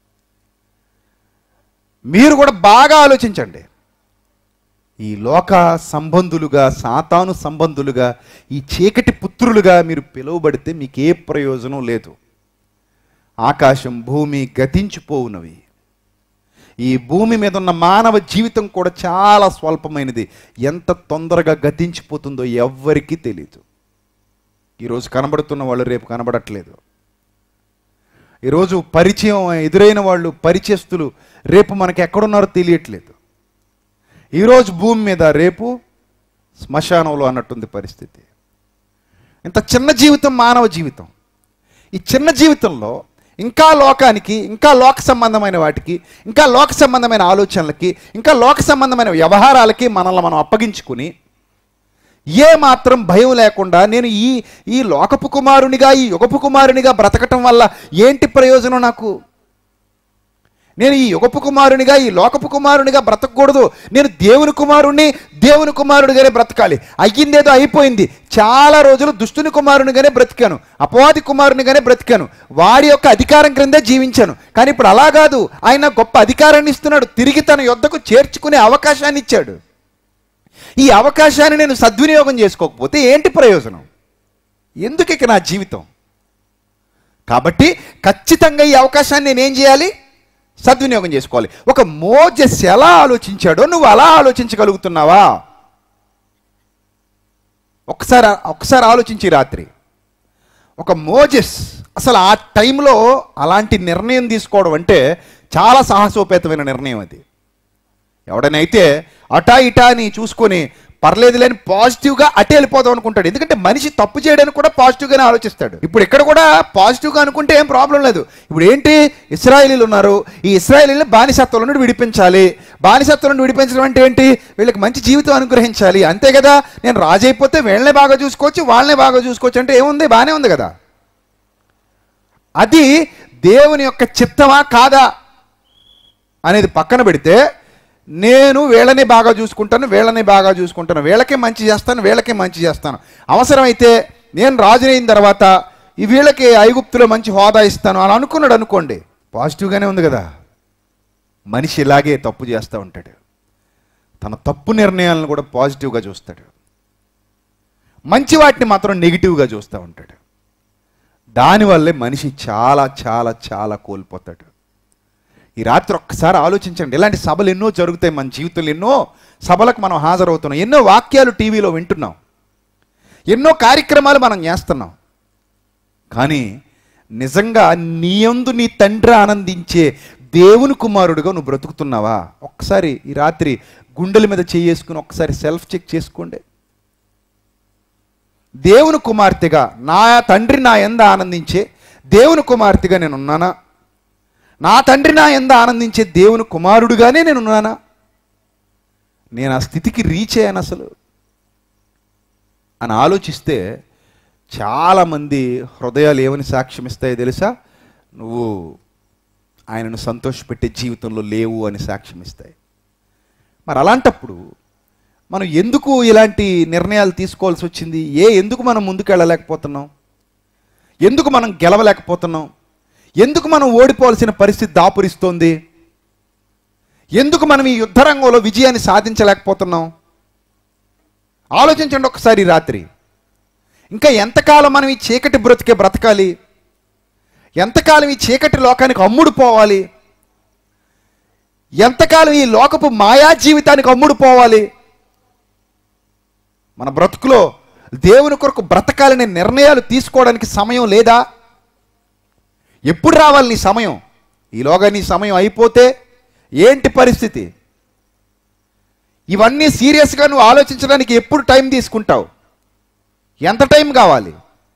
మీరు కూడా బాగా ఆలోచించండి ఈ లోక సంబంధులుగా సాతాను సంబంధులుగా ఈ చీకటి పుత్రులుగా మీరు పిలువబడితే మీకు ఏ ప్రయోజనం లేదు ఆకాశం భూమి గతించిపోవునవి ఈ భూమి మీద ఉన్న మానవ జీవితం కూడా చాలా స్వల్పమైనది ఎంత తొందరగా గతించిపోతుందో ఎవ్వరికీ తెలియదు ఈరోజు కనబడుతున్న వాళ్ళు రేపు కనబడట్లేదు ఈరోజు పరిచయం ఎదురైన వాళ్ళు పరిచయస్తులు రేపు మనకి ఎక్కడున్నారో తెలియట్లేదు ఈరోజు భూమి మీద రేపు శ్మశానంలో అన్నట్టుంది పరిస్థితి ఇంత చిన్న జీవితం మానవ జీవితం ఈ చిన్న జీవితంలో ఇంకా లోకానికి ఇంకా లోక సంబంధమైన వాటికి ఇంకా లోక సంబంధమైన ఆలోచనలకి ఇంకా లోక సంబంధమైన వ్యవహారాలకి మనల్ని మనం అప్పగించుకుని ఏ మాత్రం భయం లేకుండా నేను ఈ ఈ లోకపు కుమారునిగా ఈ యుగపు కుమారునిగా బ్రతకటం వల్ల ఏంటి ప్రయోజనం నాకు నేను ఈ యుగపు కుమారునిగా ఈ లోకపు కుమారునిగా బ్రతకూడదు నేను దేవుని కుమారుణ్ణి దేవుని కుమారుడిగానే బ్రతకాలి అయ్యిందేదో అయిపోయింది చాలా రోజులు దుష్టుని కుమారునిగానే బ్రతికాను అపవాది కుమారునిగానే బ్రతికాను వాడి యొక్క అధికారం క్రిందే జీవించాను కానీ ఇప్పుడు అలా కాదు ఆయన గొప్ప అధికారాన్ని ఇస్తున్నాడు తిరిగి తన యొద్దకు చేర్చుకునే అవకాశాన్ని ఇచ్చాడు ఈ అవకాశాన్ని నేను సద్వినియోగం చేసుకోకపోతే ఏంటి ప్రయోజనం ఎందుకు ఇక నా జీవితం కాబట్టి ఖచ్చితంగా ఈ అవకాశాన్ని నేనేం చేయాలి సద్వినియోగం చేసుకోవాలి ఒక మోజెస్ ఎలా ఆలోచించాడో నువ్వు అలా ఆలోచించగలుగుతున్నావా ఒకసారి ఒకసారి ఆలోచించి రాత్రి ఒక మోజెస్ అసలు ఆ టైంలో అలాంటి నిర్ణయం తీసుకోవడం అంటే చాలా సాహసోపేతమైన నిర్ణయం అది ఎవడనైతే అటా ఇటా అని చూసుకొని పర్లేదు లేని పాజిటివ్గా అటే వెళ్ళిపోదాం అనుకుంటాడు ఎందుకంటే మనిషి తప్పు చేయడానికి కూడా పాజిటివ్గానే ఆలోచిస్తాడు ఇప్పుడు ఇక్కడ కూడా పాజిటివ్గా అనుకుంటే ఏం ప్రాబ్లం లేదు ఇప్పుడు ఏంటి ఇస్రాయలీలు ఉన్నారు ఈ ఇస్రాయలీలు బానిసత్వం నుండి విడిపించాలి బానిసత్వం నుండి విడిపించడం అంటే ఏంటి వీళ్ళకి మంచి జీవితం అనుగ్రహించాలి అంతే కదా నేను రాజు అయిపోతే వీళ్ళనే బాగా చూసుకోవచ్చు వాళ్ళనే బాగా చూసుకోవచ్చు అంటే ఏముంది బాగానే ఉంది కదా అది దేవుని యొక్క చిత్తమా కాదా అనేది పక్కన పెడితే నేను వీళ్ళని బాగా చూసుకుంటాను వీళ్ళని బాగా చూసుకుంటాను వీళ్ళకే మంచి చేస్తాను వీళ్ళకే మంచి చేస్తాను అవసరమైతే నేను రాజునైన తర్వాత ఈ వీళ్ళకి ఐగుప్తులో మంచి హోదా ఇస్తాను అని అనుకున్నాడు అనుకోండి పాజిటివ్గానే ఉంది కదా మనిషి ఇలాగే తప్పు చేస్తూ ఉంటాడు తన తప్పు నిర్ణయాలను కూడా పాజిటివ్గా చూస్తాడు మంచి వాటిని మాత్రం నెగిటివ్గా చూస్తూ ఉంటాడు దానివల్లే మనిషి చాలా చాలా చాలా కోల్పోతాడు ఈ రాత్రి ఒక్కసారి ఆలోచించండి ఇలాంటి సభలు ఎన్నో జరుగుతాయి మన జీవితంలో ఎన్నో సభలకు మనం హాజరవుతున్నాం ఎన్నో వాక్యాలు టీవీలో వింటున్నాం ఎన్నో కార్యక్రమాలు మనం చేస్తున్నాం కానీ నిజంగా నీయందు నీ తండ్రి ఆనందించే దేవుని కుమారుడిగా నువ్వు బ్రతుకుతున్నావా ఒక్కసారి ఈ రాత్రి గుండెల మీద చేసుకుని ఒక్కసారి సెల్ఫ్ చెక్ చేసుకోండి దేవుని కుమార్తెగా నా తండ్రి నా ఎంద ఆనందించే దేవుని కుమార్తెగా నేను ఉన్నానా నా తండ్రి నా ఎంద ఆనందించే దేవుని కుమారుడుగానే నేను ఉన్నానా నేను ఆ స్థితికి రీచ్ అయ్యాను అసలు అని ఆలోచిస్తే చాలామంది హృదయాలు ఏమని సాక్ష్యం ఇస్తాయో తెలుసా నువ్వు ఆయనను సంతోషపెట్టే జీవితంలో లేవు అని సాక్ష్యం ఇస్తాయి మరి అలాంటప్పుడు మనం ఎందుకు ఇలాంటి నిర్ణయాలు తీసుకోవాల్సి వచ్చింది ఏ ఎందుకు మనం ముందుకు వెళ్ళలేకపోతున్నాం ఎందుకు మనం గెలవలేకపోతున్నాం ఎందుకు మనం ఓడిపోవాల్సిన పరిస్థితి దాపురిస్తోంది ఎందుకు మనం ఈ యుద్ధరంగంలో విజయాన్ని సాధించలేకపోతున్నాం ఆలోచించండి ఒకసారి ఈ రాత్రి ఇంకా ఎంతకాలం మనం ఈ చీకటి బ్రతికే బ్రతకాలి ఎంతకాలం ఈ చీకటి లోకానికి అమ్ముడు పోవాలి ఎంతకాలం ఈ లోకపు మాయా జీవితానికి అమ్ముడు పోవాలి మన బ్రతుకులో దేవుని కొరకు బ్రతకాలనే నిర్ణయాలు తీసుకోవడానికి సమయం లేదా ఎప్పుడు రావాలి నీ సమయం ఈలోగా నీ సమయం అయిపోతే ఏంటి పరిస్థితి ఇవన్నీ సీరియస్గా నువ్వు ఆలోచించడానికి ఎప్పుడు టైం తీసుకుంటావు ఎంత టైం కావాలి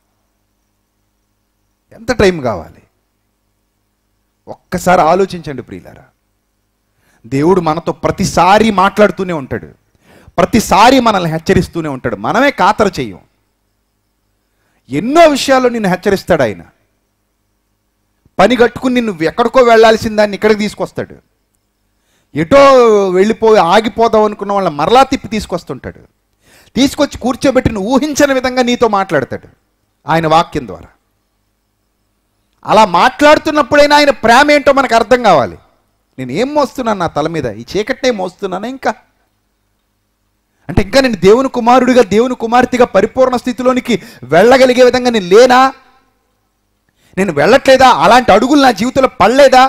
ఎంత టైం కావాలి ఒక్కసారి ఆలోచించండి ప్రియులారా దేవుడు మనతో ప్రతిసారి మాట్లాడుతూనే ఉంటాడు ప్రతిసారి మనల్ని హెచ్చరిస్తూనే ఉంటాడు మనమే ఖాతరు చెయ్యం ఎన్నో విషయాల్లో నిన్ను హెచ్చరిస్తాడు ఆయన పని కట్టుకుని నువ్వు ఎక్కడికో వెళ్ళాల్సిన దాన్ని ఇక్కడికి తీసుకొస్తాడు ఎటో వెళ్ళిపోయి ఆగిపోదాం అనుకున్న వాళ్ళని మరలా తిప్పి తీసుకొస్తుంటాడు తీసుకొచ్చి కూర్చోబెట్టి నువ్వు ఊహించని విధంగా నీతో మాట్లాడతాడు ఆయన వాక్యం ద్వారా అలా మాట్లాడుతున్నప్పుడైనా ఆయన ప్రేమ ఏంటో మనకు అర్థం కావాలి నేను ఏం మోస్తున్నాను నా తల మీద ఈ చీకట్నే మోస్తున్నానా ఇంకా అంటే ఇంకా నేను దేవుని కుమారుడిగా దేవుని కుమార్తెగా పరిపూర్ణ స్థితిలోనికి వెళ్ళగలిగే విధంగా నేను లేనా నేను వెళ్ళట్లేదా అలాంటి అడుగులు నా జీవితంలో పడలేదా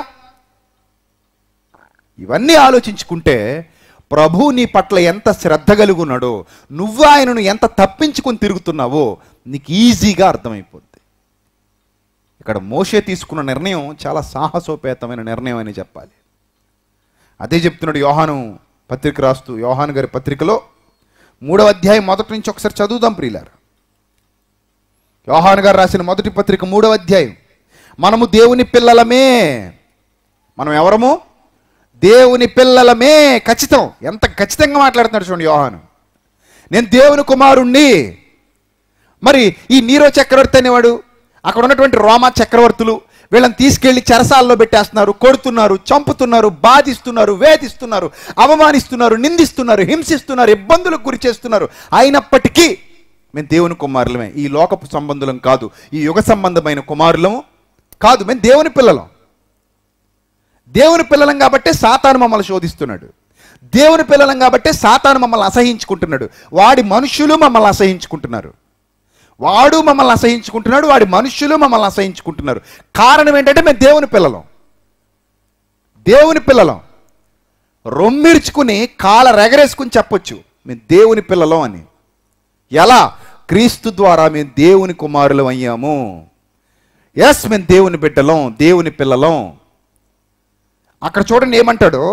ఇవన్నీ ఆలోచించుకుంటే ప్రభు నీ పట్ల ఎంత శ్రద్ధ కలిగి ఉన్నాడో నువ్వు ఆయనను ఎంత తప్పించుకొని తిరుగుతున్నావో నీకు ఈజీగా అర్థమైపోద్ది ఇక్కడ మోషే తీసుకున్న నిర్ణయం చాలా సాహసోపేతమైన నిర్ణయం అని చెప్పాలి అదే చెప్తున్నాడు యోహాను పత్రిక రాస్తూ యోహాను గారి పత్రికలో మూడవ అధ్యాయం మొదటి నుంచి ఒకసారి చదువుదాం ప్రియులారు యోహాను గారు రాసిన మొదటి పత్రిక మూడవ అధ్యాయం మనము దేవుని పిల్లలమే మనం ఎవరము దేవుని పిల్లలమే ఖచ్చితం ఎంత ఖచ్చితంగా మాట్లాడుతున్నాడు చూడండి యోహాను నేను దేవుని కుమారుణ్ణి మరి ఈ నీరో చక్రవర్తి అనేవాడు అక్కడ ఉన్నటువంటి రోమా చక్రవర్తులు వీళ్ళని తీసుకెళ్లి చెరసాల్లో పెట్టేస్తున్నారు కొడుతున్నారు చంపుతున్నారు బాధిస్తున్నారు వేధిస్తున్నారు అవమానిస్తున్నారు నిందిస్తున్నారు హింసిస్తున్నారు ఇబ్బందులకు గురి చేస్తున్నారు అయినప్పటికీ మేము దేవుని కుమారులమే ఈ లోకపు సంబంధులం కాదు ఈ యుగ సంబంధమైన కుమారులము కాదు మేము దేవుని పిల్లలం దేవుని పిల్లలం కాబట్టే సాతాను మమ్మల్ని శోధిస్తున్నాడు దేవుని పిల్లలం కాబట్టే సాతాను మమ్మల్ని అసహించుకుంటున్నాడు వాడి మనుషులు మమ్మల్ని అసహించుకుంటున్నారు వాడు మమ్మల్ని అసహించుకుంటున్నాడు వాడి మనుషులు మమ్మల్ని అసహించుకుంటున్నారు కారణం ఏంటంటే మేము దేవుని పిల్లలం దేవుని పిల్లలం రొమ్మిర్చుకుని కాళ్ళ రెగరేసుకుని చెప్పొచ్చు మేము దేవుని పిల్లలం అని ఎలా క్రీస్తు ద్వారా మేము దేవుని కుమారులం అయ్యాము ఎస్ మేము దేవుని బిడ్డలం దేవుని పిల్లలం అక్కడ చూడండి ఏమంటాడు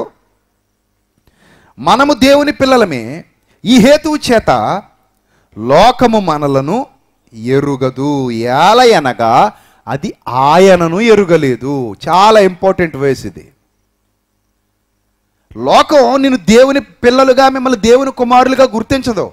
మనము దేవుని పిల్లలమే ఈ హేతువు చేత లోకము మనలను ఎరుగదు ఏలయనగా అది ఆయనను ఎరుగలేదు చాలా ఇంపార్టెంట్ వేస్ ఇది లోకం నేను దేవుని పిల్లలుగా మిమ్మల్ని దేవుని కుమారులుగా గుర్తించదు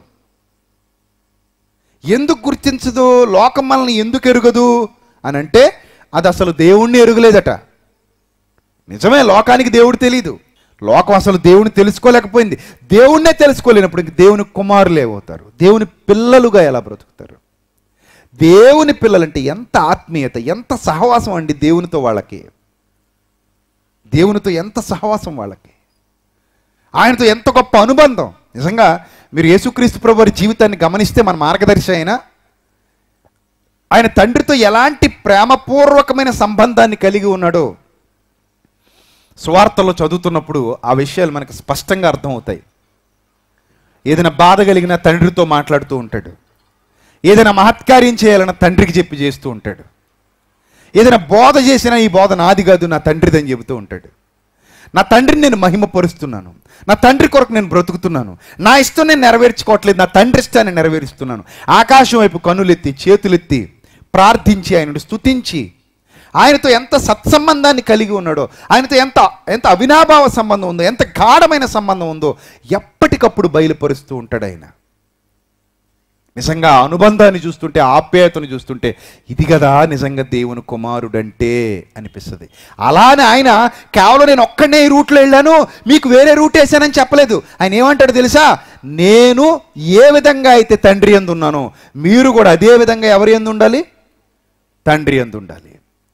ఎందుకు గుర్తించదు లోకం మనల్ని ఎందుకు ఎరుగదు అని అంటే అది అసలు దేవుణ్ణి ఎరుగలేదట నిజమే లోకానికి దేవుడు తెలియదు లోకం అసలు దేవుని తెలుసుకోలేకపోయింది దేవుణ్ణే తెలుసుకోలేనప్పుడు ఇంక దేవుని కుమారులే అవుతారు దేవుని పిల్లలుగా ఎలా బ్రతుకుతారు దేవుని పిల్లలంటే ఎంత ఆత్మీయత ఎంత సహవాసం అండి దేవునితో వాళ్ళకి దేవునితో ఎంత సహవాసం వాళ్ళకి ఆయనతో ఎంత గొప్ప అనుబంధం నిజంగా మీరు యేసుక్రీస్తు ప్రభు వారి జీవితాన్ని గమనిస్తే మన మార్గదర్శి అయినా ఆయన తండ్రితో ఎలాంటి ప్రేమపూర్వకమైన సంబంధాన్ని కలిగి ఉన్నాడో సువార్తలో చదువుతున్నప్పుడు ఆ విషయాలు మనకు స్పష్టంగా అర్థమవుతాయి ఏదైనా బాధ కలిగిన తండ్రితో మాట్లాడుతూ ఉంటాడు ఏదైనా మహత్కార్యం చేయాలన్న తండ్రికి చెప్పి చేస్తూ ఉంటాడు ఏదైనా బోధ చేసినా ఈ బోధ నాది కాదు నా తండ్రిదని చెబుతూ ఉంటాడు నా తండ్రిని నేను మహిమపరుస్తున్నాను నా తండ్రి కొరకు నేను బ్రతుకుతున్నాను నా ఇష్టం నేను నెరవేర్చుకోవట్లేదు నా తండ్రి ఇష్టాన్ని నెరవేరుస్తున్నాను ఆకాశం వైపు కనులెత్తి చేతులెత్తి ప్రార్థించి ఆయనను స్తుతించి ఆయనతో ఎంత సత్సంబంధాన్ని కలిగి ఉన్నాడో ఆయనతో ఎంత ఎంత అవినాభావ సంబంధం ఉందో ఎంత గాఢమైన సంబంధం ఉందో ఎప్పటికప్పుడు బయలుపరుస్తూ ఉంటాడు ఆయన నిజంగా ఆ అనుబంధాన్ని చూస్తుంటే ఆప్యాయతను చూస్తుంటే ఇది కదా నిజంగా దేవుని కుమారుడంటే అనిపిస్తుంది అలానే ఆయన కేవలం నేను ఒక్కడనే ఈ రూట్లో వెళ్ళాను మీకు వేరే రూట్ వేసానని చెప్పలేదు ఆయన ఏమంటాడు తెలుసా నేను ఏ విధంగా అయితే తండ్రి ఎందు ఉన్నానో మీరు కూడా అదే విధంగా ఎవరి ఎందు ఉండాలి తండ్రి ఎందు ఉండాలి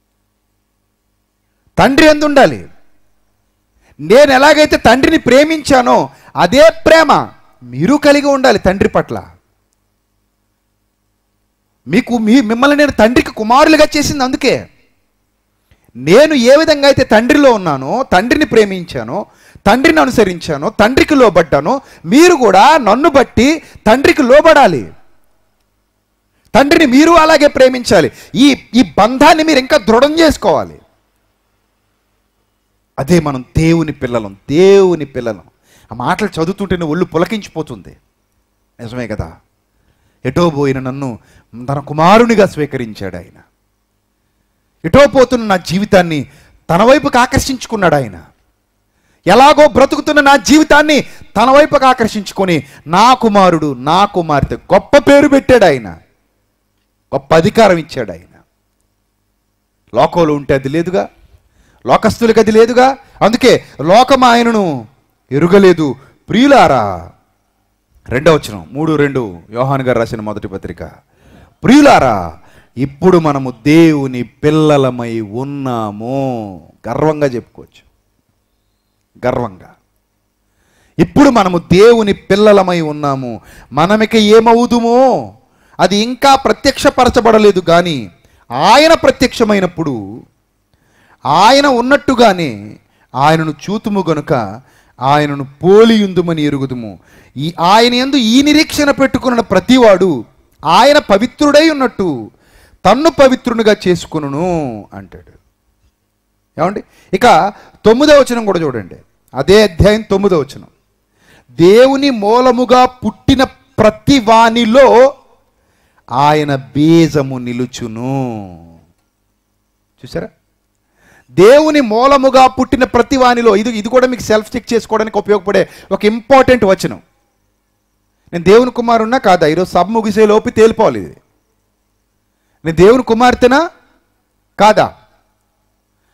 తండ్రి ఎందు ఉండాలి నేను ఎలాగైతే తండ్రిని ప్రేమించానో అదే ప్రేమ మీరు కలిగి ఉండాలి తండ్రి పట్ల మీకు మీ మిమ్మల్ని నేను తండ్రికి కుమారులుగా చేసింది అందుకే నేను ఏ విధంగా అయితే తండ్రిలో ఉన్నానో తండ్రిని ప్రేమించానో తండ్రిని అనుసరించానో తండ్రికి లోబడ్డానో మీరు కూడా నన్ను బట్టి తండ్రికి లోబడాలి తండ్రిని మీరు అలాగే ప్రేమించాలి ఈ ఈ బంధాన్ని మీరు ఇంకా దృఢం చేసుకోవాలి అదే మనం దేవుని పిల్లలం దేవుని పిల్లలం ఆ మాటలు చదువుతుంటేనే ఒళ్ళు పులకించిపోతుంది నిజమే కదా ఎటో పోయిన నన్ను తన కుమారునిగా స్వీకరించాడు ఆయన ఎటో పోతున్న నా జీవితాన్ని తన వైపుకి ఆకర్షించుకున్నాడు ఆయన ఎలాగో బ్రతుకుతున్న నా జీవితాన్ని తన వైపుకి ఆకర్షించుకొని నా కుమారుడు నా కుమార్తె గొప్ప పేరు పెట్టాడు ఆయన గొప్ప అధికారం ఇచ్చాడు ఆయన లోకంలో ఉంటే అది లేదుగా లోకస్తులకు అది లేదుగా అందుకే లోకం ఆయనను ఎరుగలేదు ప్రియులారా రెండవ వచనం మూడు రెండు యోహాన్ గారు రాసిన మొదటి పత్రిక ప్రియులారా ఇప్పుడు మనము దేవుని పిల్లలమై ఉన్నాము గర్వంగా చెప్పుకోవచ్చు గర్వంగా ఇప్పుడు మనము దేవుని పిల్లలమై ఉన్నాము మనమిక ఏమవుదుమో అది ఇంకా ప్రత్యక్షపరచబడలేదు కానీ ఆయన ప్రత్యక్షమైనప్పుడు ఆయన ఉన్నట్టుగానే ఆయనను చూతుము గనుక ఆయనను పోలియుందుమని ఎరుగుదుము ఈ ఆయన యందు ఈ నిరీక్షణ పెట్టుకున్న ప్రతివాడు ఆయన పవిత్రుడై ఉన్నట్టు తన్ను పవిత్రునిగా చేసుకును అంటాడు ఏమండి ఇక తొమ్మిదవ వచనం కూడా చూడండి అదే అధ్యాయం తొమ్మిదవ వచనం దేవుని మూలముగా పుట్టిన ప్రతి వానిలో ఆయన బీజము నిలుచును చూసారా దేవుని మూలముగా పుట్టిన ప్రతి వానిలో ఇది ఇది కూడా మీకు సెల్ఫ్ చెక్ చేసుకోవడానికి ఉపయోగపడే ఒక ఇంపార్టెంట్ వచనం నేను దేవుని కుమారున్నా కాదా ఈరోజు సభ ముగిసే లోపు తేలిపోవాలి ఇది నేను దేవుని కుమార్తెనా కాదా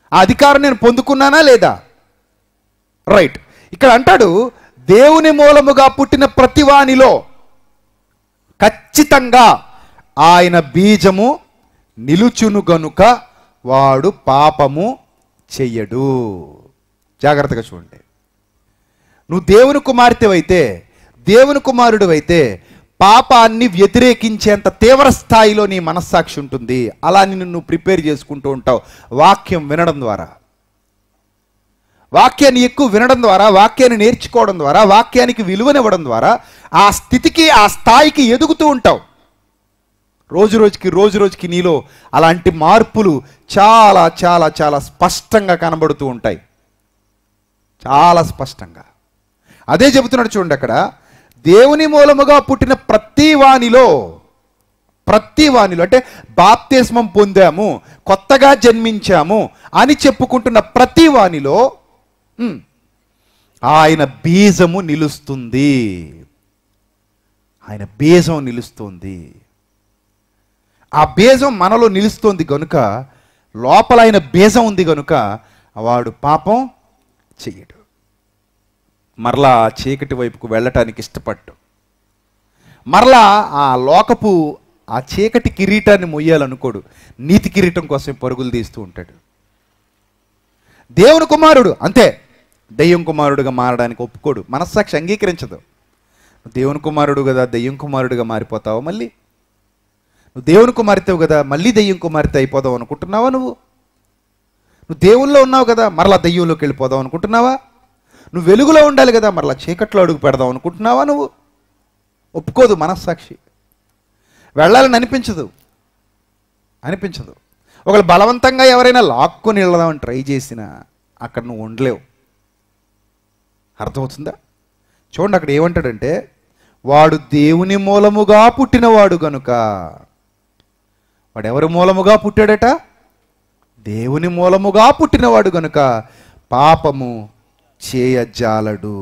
ఆ అధికారం నేను పొందుకున్నానా లేదా రైట్ ఇక్కడ అంటాడు దేవుని మూలముగా పుట్టిన ప్రతివానిలో ఖచ్చితంగా ఆయన బీజము నిలుచును గనుక వాడు పాపము చెయ్యడు జాగ్రత్తగా చూడండి నువ్వు దేవుని కుమార్తెవైతే దేవుని కుమారుడు అయితే పాపాన్ని వ్యతిరేకించేంత తీవ్ర స్థాయిలో నీ మనస్సాక్షి ఉంటుంది అలా నిన్ను నువ్వు ప్రిపేర్ చేసుకుంటూ ఉంటావు వాక్యం వినడం ద్వారా వాక్యాన్ని ఎక్కువ వినడం ద్వారా వాక్యాన్ని నేర్చుకోవడం ద్వారా వాక్యానికి విలువనివ్వడం ద్వారా ఆ స్థితికి ఆ స్థాయికి ఎదుగుతూ ఉంటావు రోజు రోజుకి రోజు రోజుకి నీలో అలాంటి మార్పులు చాలా చాలా చాలా స్పష్టంగా కనబడుతూ ఉంటాయి చాలా స్పష్టంగా అదే చెబుతున్నాడు చూడండి అక్కడ దేవుని మూలముగా పుట్టిన ప్రతి వానిలో ప్రతి వానిలో అంటే బాప్తిస్మం పొందాము కొత్తగా జన్మించాము అని చెప్పుకుంటున్న ప్రతి వానిలో ఉమ్, ఆయన బీజము నిలుస్తుంది ఆయన బీజం నిలుస్తుంది ఆ బీజం మనలో నిలుస్తుంది గనుక లోపల ఆయన బీజం ఉంది గనుక వాడు పాపం చెయ్యడు మరలా ఆ చీకటి వైపుకు వెళ్ళటానికి ఇష్టపడ్డు మరలా ఆ లోకపు ఆ చీకటి కిరీటాన్ని మొయ్యాలనుకోడు నీతి కిరీటం కోసం పరుగులు తీస్తూ ఉంటాడు దేవుని కుమారుడు అంతే దెయ్యం కుమారుడుగా మారడానికి ఒప్పుకోడు మనస్సాక్షి అంగీకరించదు నువ్వు దేవుని కుమారుడు కదా దెయ్యం కుమారుడుగా మారిపోతావు మళ్ళీ నువ్వు దేవుని కుమార్తెవు కదా మళ్ళీ దెయ్యం కుమార్తె అయిపోదావు అనుకుంటున్నావా నువ్వు నువ్వు దేవుల్లో ఉన్నావు కదా మరలా దెయ్యంలోకి వెళ్ళిపోదావు అనుకుంటున్నావా నువ్వు వెలుగులో ఉండాలి కదా మరలా చీకట్లో అడుగు పెడదాం అనుకుంటున్నావా నువ్వు ఒప్పుకోదు మనస్సాక్షి వెళ్ళాలని అనిపించదు అనిపించదు ఒకళ్ళు బలవంతంగా ఎవరైనా లాక్కొని వెళ్దామని ట్రై చేసినా అక్కడ నువ్వు ఉండలేవు అర్థమవుతుందా చూడండి అక్కడ ఏమంటాడంటే వాడు దేవుని మూలముగా పుట్టినవాడు గనుక వాడు ఎవరి మూలముగా పుట్టాడట దేవుని మూలముగా పుట్టినవాడు గనుక పాపము చేయజాలడు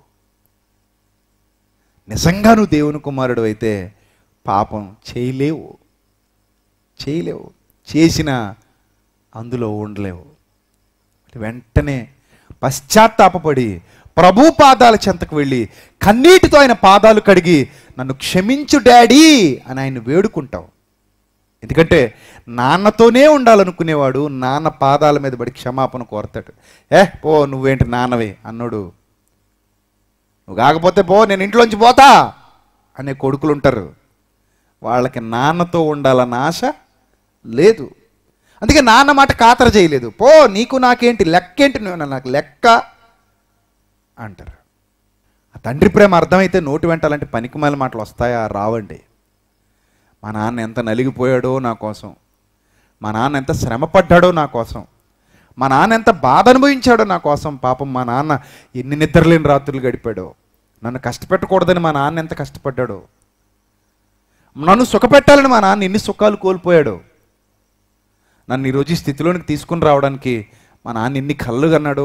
నిజంగా నువ్వు దేవుని కుమారుడు అయితే పాపం చేయలేవు చేయలేవు చేసిన అందులో ఉండలేవు వెంటనే పశ్చాత్తాపపడి ప్రభు పాదాల చెంతకు వెళ్ళి కన్నీటితో ఆయన పాదాలు కడిగి నన్ను క్షమించు డాడీ అని ఆయన వేడుకుంటావు ఎందుకంటే నాన్నతోనే ఉండాలనుకునేవాడు నాన్న పాదాల మీద పడి క్షమాపణ కోరతాడు ఏ పో నువ్వేంటి నాన్నవే అన్నాడు నువ్వు కాకపోతే పో నేను ఇంట్లోంచి పోతా అనే కొడుకులు ఉంటారు వాళ్ళకి నాన్నతో ఉండాలన్న ఆశ లేదు అందుకే నాన్న మాట ఖాతర చేయలేదు పో నీకు నాకేంటి లెక్కేంటి నువ్వు నాకు లెక్క అంటారు ఆ తండ్రి ప్రేమ అర్థమైతే నోటి వెంట అలాంటి పనికిమాల మాటలు వస్తాయా రావండి మా నాన్న ఎంత నలిగిపోయాడో నా కోసం మా నాన్న ఎంత శ్రమపడ్డాడో నా కోసం మా నాన్న ఎంత బాధ అనుభవించాడో నా కోసం పాపం మా నాన్న ఎన్ని నిద్రలేని రాత్రులు గడిపాడో నన్ను కష్టపెట్టకూడదని మా నాన్న ఎంత కష్టపడ్డాడో నన్ను సుఖపెట్టాలని మా నాన్న ఎన్ని సుఖాలు కోల్పోయాడో నన్ను ఈరోజు ఈ స్థితిలోనికి తీసుకుని రావడానికి మా నాన్న ఎన్ని కళ్ళు కన్నాడో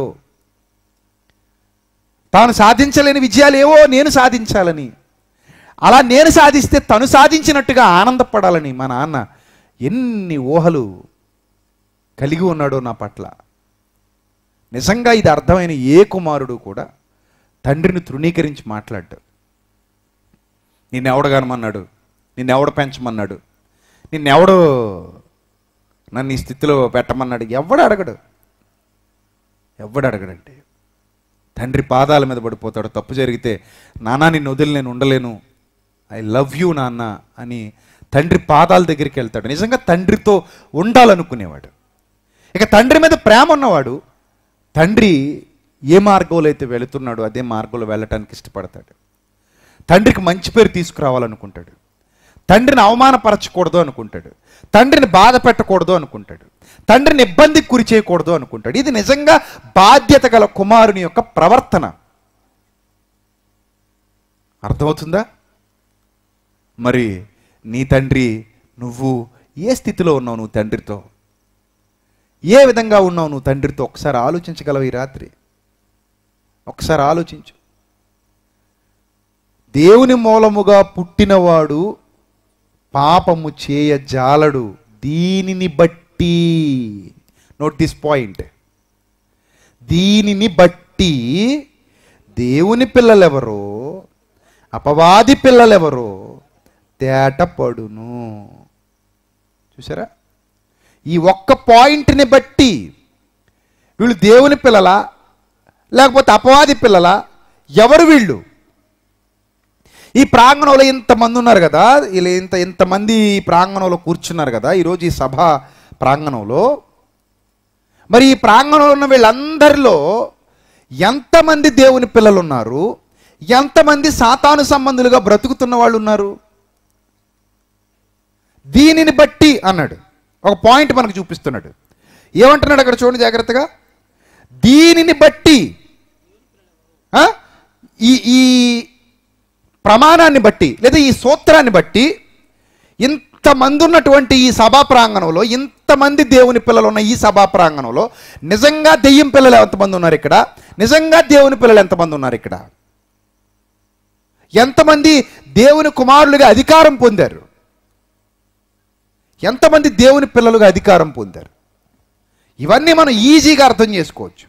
తాను సాధించలేని విజయాలు ఏవో నేను సాధించాలని అలా నేను సాధిస్తే తను సాధించినట్టుగా ఆనందపడాలని మా నాన్న ఎన్ని ఊహలు కలిగి ఉన్నాడో నా పట్ల నిజంగా ఇది అర్థమైన ఏ కుమారుడు కూడా తండ్రిని తృణీకరించి మాట్లాడ్డు నిన్నెవడు కనమన్నాడు నిన్నెవడు పెంచమన్నాడు నిన్నెవడు నన్ను ఈ స్థితిలో పెట్టమన్నాడు ఎవడు అడగడు ఎవడు అడగడండి తండ్రి పాదాల మీద పడిపోతాడు తప్పు జరిగితే నాన్న నిన్ను వదిలి నేను ఉండలేను ఐ లవ్ యూ నాన్న అని తండ్రి పాదాల దగ్గరికి వెళ్తాడు నిజంగా తండ్రితో ఉండాలనుకునేవాడు ఇక తండ్రి మీద ప్రేమ ఉన్నవాడు తండ్రి ఏ మార్గంలో అయితే వెళుతున్నాడో అదే మార్గంలో వెళ్ళటానికి ఇష్టపడతాడు తండ్రికి మంచి పేరు తీసుకురావాలనుకుంటాడు తండ్రిని అవమానపరచకూడదు అనుకుంటాడు తండ్రిని బాధ పెట్టకూడదు అనుకుంటాడు తండ్రిని ఇబ్బందికి గురి చేయకూడదు అనుకుంటాడు ఇది నిజంగా బాధ్యత గల కుమారుని యొక్క ప్రవర్తన అర్థమవుతుందా మరి నీ తండ్రి నువ్వు ఏ స్థితిలో ఉన్నావు నువ్వు తండ్రితో ఏ విధంగా ఉన్నావు నువ్వు తండ్రితో ఒకసారి ఆలోచించగలవు ఈ రాత్రి ఒకసారి ఆలోచించు దేవుని మూలముగా పుట్టినవాడు పాపము చేయజాలడు దీనిని బట్టి నోట్ దిస్ పాయింట్ దీనిని బట్టి దేవుని పిల్లలెవరో అపవాది పిల్లలెవరో తేటపడును చూసారా ఈ ఒక్క పాయింట్ని బట్టి వీళ్ళు దేవుని పిల్లలా లేకపోతే అపవాది పిల్లలా ఎవరు వీళ్ళు ఈ ప్రాంగణంలో ఇంతమంది ఉన్నారు కదా ఇలా ఇంత ఇంతమంది ఈ ప్రాంగణంలో కూర్చున్నారు కదా ఈరోజు ఈ సభ ప్రాంగణంలో మరి ఈ ప్రాంగణంలో ఉన్న వీళ్ళందరిలో ఎంతమంది దేవుని పిల్లలు ఉన్నారు ఎంతమంది సాతాను సంబంధులుగా బ్రతుకుతున్న వాళ్ళు ఉన్నారు దీనిని బట్టి అన్నాడు ఒక పాయింట్ మనకు చూపిస్తున్నాడు ఏమంటున్నాడు అక్కడ చూడండి జాగ్రత్తగా దీనిని బట్టి ఆ? ఈ ఈ ప్రమాణాన్ని బట్టి లేదా ఈ సూత్రాన్ని బట్టి ఇంతమంది ఉన్నటువంటి ఈ సభా ప్రాంగణంలో ఇంతమంది దేవుని పిల్లలు ఉన్న ఈ సభా ప్రాంగణంలో నిజంగా దెయ్యం పిల్లలు ఎంతమంది ఉన్నారు ఇక్కడ నిజంగా దేవుని పిల్లలు ఎంతమంది ఉన్నారు ఇక్కడ ఎంతమంది దేవుని కుమారులుగా అధికారం పొందారు ఎంతమంది దేవుని పిల్లలుగా అధికారం పొందారు ఇవన్నీ మనం ఈజీగా అర్థం చేసుకోవచ్చు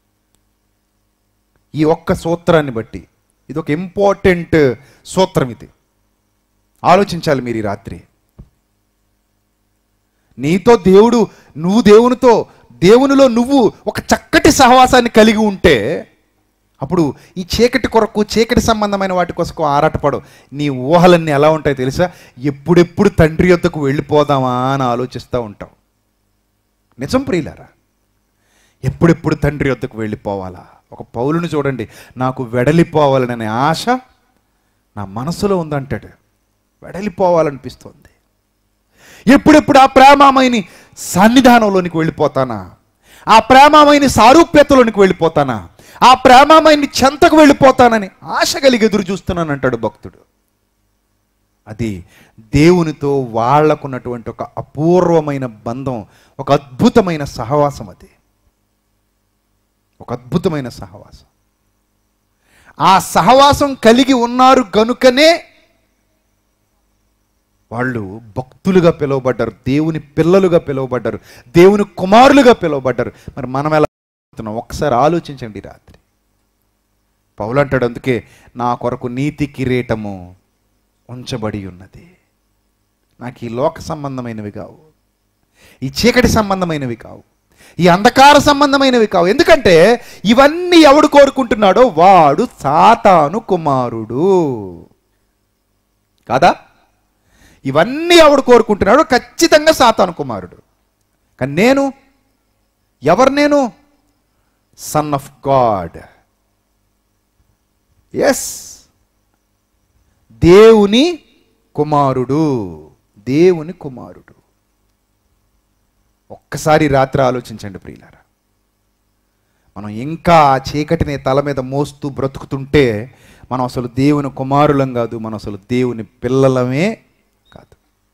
ఈ ఒక్క సూత్రాన్ని బట్టి ఇది ఒక ఇంపార్టెంట్ సూత్రం ఇది ఆలోచించాలి మీరు ఈ రాత్రి నీతో దేవుడు నువ్వు దేవునితో దేవునిలో నువ్వు ఒక చక్కటి సహవాసాన్ని కలిగి ఉంటే అప్పుడు ఈ చీకటి కొరకు చీకటి సంబంధమైన వాటి కోసం ఆరాటపడు నీ ఊహలన్నీ ఎలా ఉంటాయి తెలుసా ఎప్పుడెప్పుడు తండ్రి యొద్దకు వెళ్ళిపోదామా అని ఆలోచిస్తూ ఉంటావు నిజం ప్రియులారా ఎప్పుడెప్పుడు తండ్రి వద్దకు వెళ్ళిపోవాలా ఒక పౌలుని చూడండి నాకు వెడలిపోవాలనే ఆశ నా మనసులో ఉందంటాడు వెడలిపోవాలనిపిస్తుంది ఎప్పుడెప్పుడు ఆ ప్రేమామయని సన్నిధానంలోనికి వెళ్ళిపోతానా ఆ ప్రేమామయని సారూప్యతలోనికి వెళ్ళిపోతానా ఆ ప్రేమామయని చెంతకు వెళ్ళిపోతానని ఆశ కలిగి ఎదురు చూస్తున్నాను అంటాడు భక్తుడు అది దేవునితో వాళ్లకున్నటువంటి ఒక అపూర్వమైన బంధం ఒక అద్భుతమైన సహవాసం అది ఒక అద్భుతమైన సహవాసం ఆ సహవాసం కలిగి ఉన్నారు గనుకనే వాళ్ళు భక్తులుగా పిలువబడ్డారు దేవుని పిల్లలుగా పిలువబడ్డారు దేవుని కుమారులుగా పిలువబడ్డారు మరి మనం ఎలా బ్రతుకుతున్నాం? ఒక్కసారి ఆలోచించండి ఈ రాత్రి పౌలు అంటాడు అందుకే నా కొరకు నీతి కిరీటము ఉంచబడి ఉన్నది నాకు ఈ లోక సంబంధమైనవి కావు ఈ చీకటి సంబంధమైనవి కావు ఈ అంధకార సంబంధమైనవి కావు ఎందుకంటే ఇవన్నీ ఎవడు కోరుకుంటున్నాడో వాడు సాతాను కుమారుడు కాదా ఇవన్నీ ఎవడు కోరుకుంటున్నాడో ఖచ్చితంగా సాతాను కుమారుడు కానీ నేను ఎవరు నేను సన్ ఆఫ్ గాడ్ ఎస్ దేవుని కుమారుడు దేవుని కుమారుడు ఒక్కసారి రాత్రి ఆలోచించండి ప్రియులారా మనం ఇంకా ఆ చీకటిని తల మీద మోస్తూ బ్రతుకుతుంటే మనం అసలు దేవుని కుమారులం కాదు మనం అసలు దేవుని పిల్లలమే కాదు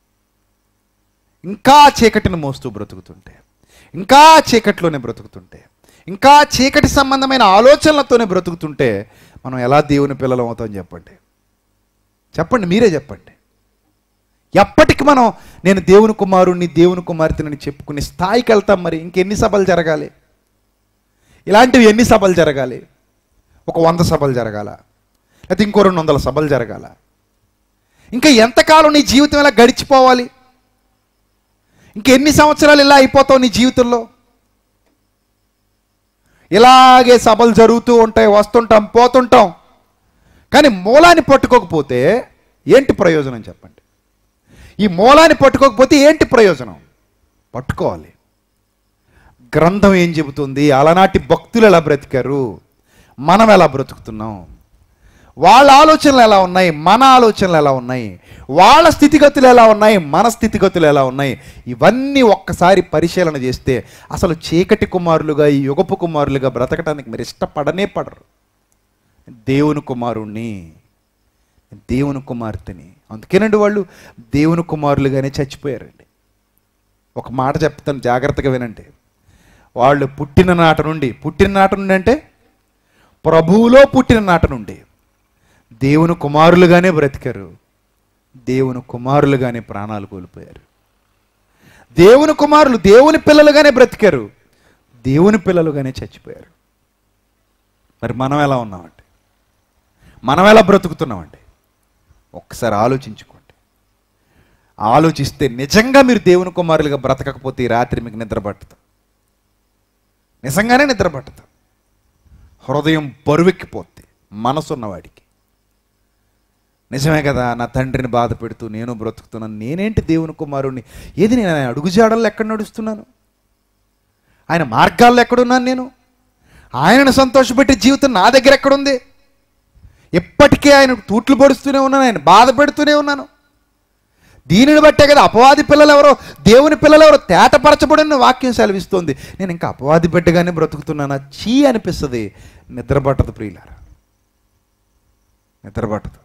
ఇంకా చీకటిని మోస్తూ బ్రతుకుతుంటే ఇంకా చీకటిలోనే బ్రతుకుతుంటే ఇంకా చీకటి సంబంధమైన ఆలోచనలతోనే బ్రతుకుతుంటే మనం ఎలా దేవుని పిల్లలం అవుతాం చెప్పండి చెప్పండి మీరే చెప్పండి ఎప్పటికి మనం నేను దేవుని కుమారుణ్ణి దేవుని కుమార్తెనని చెప్పుకునే స్థాయికి వెళ్తాం మరి ఇంకెన్ని సభలు జరగాలి ఇలాంటివి ఎన్ని సభలు జరగాలి ఒక వంద సభలు జరగాల లేకపోతే ఇంకో రెండు వందల సభలు జరగాల ఇంకా ఎంతకాలం నీ జీవితం ఇలా గడిచిపోవాలి ఇంకెన్ని సంవత్సరాలు ఇలా అయిపోతావు నీ జీవితంలో ఇలాగే సభలు జరుగుతూ ఉంటాయి వస్తుంటాం పోతుంటాం కానీ మూలాన్ని పట్టుకోకపోతే ఏంటి ప్రయోజనం చెప్పండి ఈ మూలాన్ని పట్టుకోకపోతే ఏంటి ప్రయోజనం పట్టుకోవాలి గ్రంథం ఏం చెబుతుంది అలనాటి భక్తులు ఎలా బ్రతికారు మనం ఎలా బ్రతుకుతున్నాం వాళ్ళ ఆలోచనలు ఎలా ఉన్నాయి మన ఆలోచనలు ఎలా ఉన్నాయి వాళ్ళ స్థితిగతులు ఎలా ఉన్నాయి మన స్థితిగతులు ఎలా ఉన్నాయి ఇవన్నీ ఒక్కసారి పరిశీలన చేస్తే అసలు చీకటి కుమారులుగా ఈ యుగపు కుమారులుగా బ్రతకడానికి మీరు ఇష్టపడనే పడరు దేవుని కుమారుణ్ణి దేవుని కుమార్తెని అందుకేనండి వాళ్ళు దేవుని కుమారులుగానే చచ్చిపోయారండి ఒక మాట చెప్తాను జాగ్రత్తగా వినండి వాళ్ళు పుట్టిన నాట నుండి పుట్టిన నాట నుండి అంటే ప్రభువులో పుట్టిన నాట నుండి దేవుని కుమారులుగానే బ్రతికారు దేవుని కుమారులుగానే ప్రాణాలు కోల్పోయారు దేవుని కుమారులు దేవుని పిల్లలుగానే బ్రతికారు దేవుని పిల్లలుగానే చచ్చిపోయారు మరి మనం ఎలా ఉన్నామండి మనం ఎలా బ్రతుకుతున్నామండి ఒక్కసారి ఆలోచించుకోండి ఆలోచిస్తే నిజంగా మీరు దేవుని కుమారులుగా బ్రతకకపోతే ఈ రాత్రి మీకు నిద్ర పట్టదు నిజంగానే నిద్ర పట్టదు హృదయం బరువెక్కిపోద్ది మనసున్నవాడికి నిజమే కదా నా తండ్రిని బాధ పెడుతూ నేను బ్రతుకుతున్నాను నేనేంటి దేవుని కుమారుణ్ణి ఏది నేను ఆయన అడుగుజాడల్లో ఎక్కడ నడుస్తున్నాను ఆయన మార్గాల్లో ఎక్కడున్నాను నేను ఆయనను సంతోషపెట్టే జీవితం నా దగ్గర ఎక్కడుంది ఎప్పటికీ ఆయన తూట్లు పొడుస్తూనే ఉన్నాను ఆయన బాధ పెడుతూనే ఉన్నాను దీనిని బట్టే కదా అపవాది పిల్లలు ఎవరో దేవుని పిల్లలు ఎవరో తేటపరచబడిన వాక్యం సెలవిస్తోంది నేను ఇంకా అపవాది బిడ్డగానే బ్రతుకుతున్నానా చీ అనిపిస్తుంది నిద్ర పట్టదు ప్రియులారా నిద్ర పట్టదు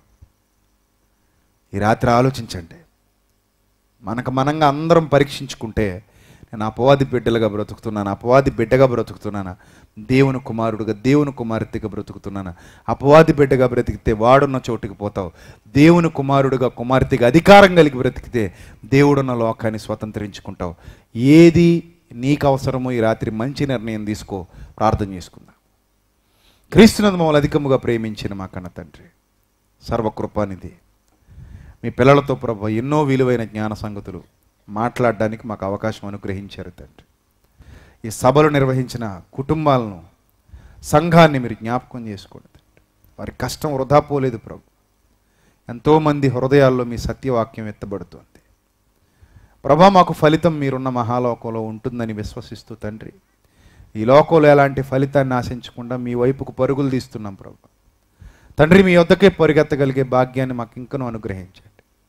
ఈ రాత్రి ఆలోచించండి మనకు మనంగా అందరం పరీక్షించుకుంటే నేను అపవాది బిడ్డలుగా బ్రతుకుతున్నాను అపవాది బిడ్డగా బ్రతుకుతున్నానా దేవుని కుమారుడుగా దేవుని కుమార్తెగా బ్రతుకుతున్నానా అపవాది బిడ్డగా బ్రతికితే వాడున్న చోటుకి పోతావు దేవుని కుమారుడుగా కుమార్తెగా అధికారం కలిగి బ్రతికితే దేవుడున్న లోకాన్ని స్వతంత్రించుకుంటావు ఏది నీకు అవసరమో ఈ రాత్రి మంచి నిర్ణయం తీసుకో ప్రార్థన చేసుకుందాం క్రీస్తునందు మమ్మల్ని అధికముగా ప్రేమించిన మా కన్న తండ్రి సర్వకృపానిధి మీ పిల్లలతో ప్రభు ఎన్నో విలువైన జ్ఞాన సంగతులు మాట్లాడడానికి మాకు అవకాశం అనుగ్రహించారు తండ్రి ఈ సభలు నిర్వహించిన కుటుంబాలను సంఘాన్ని మీరు జ్ఞాపకం చేసుకోండి తండ్రి వారి కష్టం వృధా పోలేదు ప్రభు ఎంతోమంది హృదయాల్లో మీ సత్యవాక్యం ఎత్తబడుతోంది ప్రభా మాకు ఫలితం మీరున్న మహాలోకంలో ఉంటుందని విశ్వసిస్తూ తండ్రి ఈ లోకంలో ఎలాంటి ఫలితాన్ని ఆశించకుండా మీ వైపుకు పరుగులు తీస్తున్నాం ప్రభు తండ్రి మీ వద్దకే పరిగెత్తగలిగే భాగ్యాన్ని మాకు ఇంకనూ అనుగ్రహించండి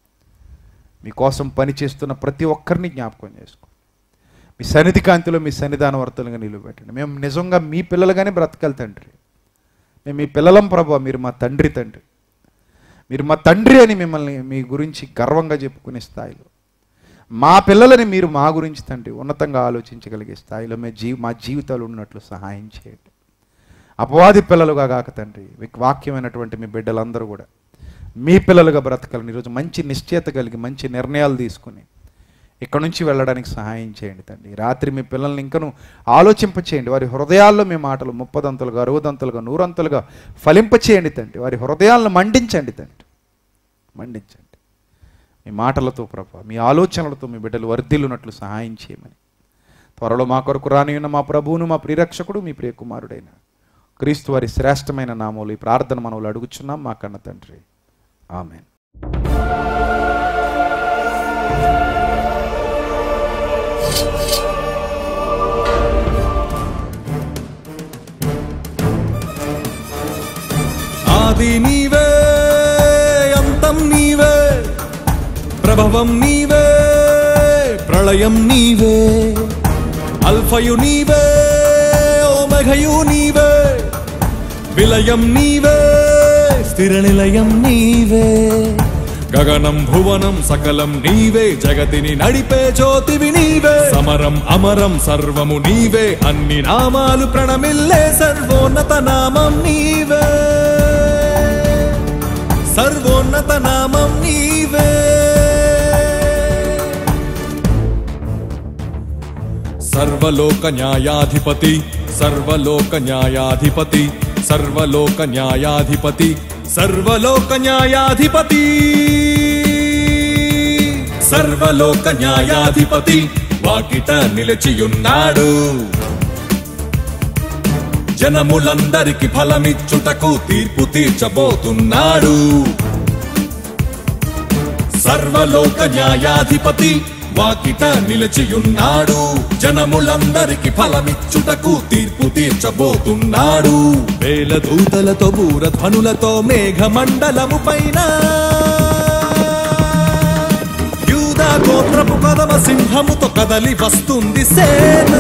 మీకోసం పనిచేస్తున్న ప్రతి ఒక్కరిని జ్ఞాపకం చేసుకోండి మీ సన్నిధి కాంతిలో మీ సన్నిధాన వర్తలుగా నిలబెట్టండి మేము నిజంగా మీ పిల్లలుగానే బ్రతకాలి తండ్రి మేము మీ పిల్లలం ప్రభు మీరు మా తండ్రి తండ్రి మీరు మా తండ్రి అని మిమ్మల్ని మీ గురించి గర్వంగా చెప్పుకునే స్థాయిలో మా పిల్లలని మీరు మా గురించి తండ్రి ఉన్నతంగా ఆలోచించగలిగే స్థాయిలో మే జీ మా జీవితాలు ఉన్నట్లు సహాయం చేయండి అపవాది పిల్లలుగా కాక తండ్రి మీకు వాక్యమైనటువంటి మీ బిడ్డలందరూ కూడా మీ పిల్లలుగా బ్రతకాలని ఈరోజు మంచి నిశ్చయత కలిగి మంచి నిర్ణయాలు తీసుకుని ఇక్కడ నుంచి వెళ్ళడానికి సహాయం చేయండి తండ్రి రాత్రి మీ పిల్లల్ని ఇంకను ఆలోచింపచేయండి వారి హృదయాల్లో మీ మాటలు ముప్పదంతులుగా అరవదంతులుగా నూరంతులుగా ఫలింపచేయండి తండ్రి వారి హృదయాలను మండించండి తండ్రి మండించండి మీ మాటలతో ప్రభా మీ ఆలోచనలతో మీ బిడ్డలు వర్ధిల్లునట్లు సహాయం చేయమని త్వరలో మా కొరకు రానియున్న మా ప్రభువును మా ప్రియరక్షకుడు మీ ప్రియకుమారుడైన క్రీస్తు వారి శ్రేష్టమైన నామములు ఈ ప్రార్థన మనవులు అడుగుచున్నాం మా కన్న తండ్రి ఆమెన్ ఆది నీవే అంతం నీవే ప్రభవం నీవే ప్రళయం నీవే అల్ఫయు నీవే ఓమఘయు నీవే విలయం నీవే స్థిర నిలయం నీవే గగనం భువనం సకలం నీవే జగతిని నడిపే జ్యోతివి నీవే సమరం అమరం సర్వము నీవే అన్ని నామాలు ప్రణమిల్లే సర్వోన్నత నామం నీవే సర్వోన్నత నామం నీవే సర్వలోక న్యాయాధిపతి సర్వలోక న్యాయాధిపతి సర్వలోక న్యాయాధిపతి సర్వలోక న్యాయాధిపతి సర్వలోక న్యాయాధిపతి వాకిట నిలిచియున్నాడు జనములందరికి ఫలమిచ్చుటకు తీర్పు తీర్చబోతున్నాడు సర్వలోక న్యాయాధిపతి వాకిట నిలిచియున్నాడు జనములందరికి ఫలమిచ్చుటకు తీర్పు తీర్చబోతున్నాడు వేల దూతలతో బూరధ్వనులతో మేఘమండలము పైన యూదా గోత్రపు కదమ సింహముతో కదలి వస్తుంది సేన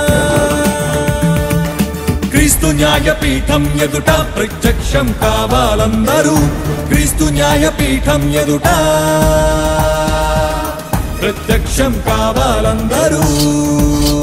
క్రీస్తు న్యాయపీఠం ఎదుట ప్రత్యక్షం కావాలందరూ క్రీస్తు న్యాయపీఠం ఎదుట ప్రత్యక్షం కావాలందరూ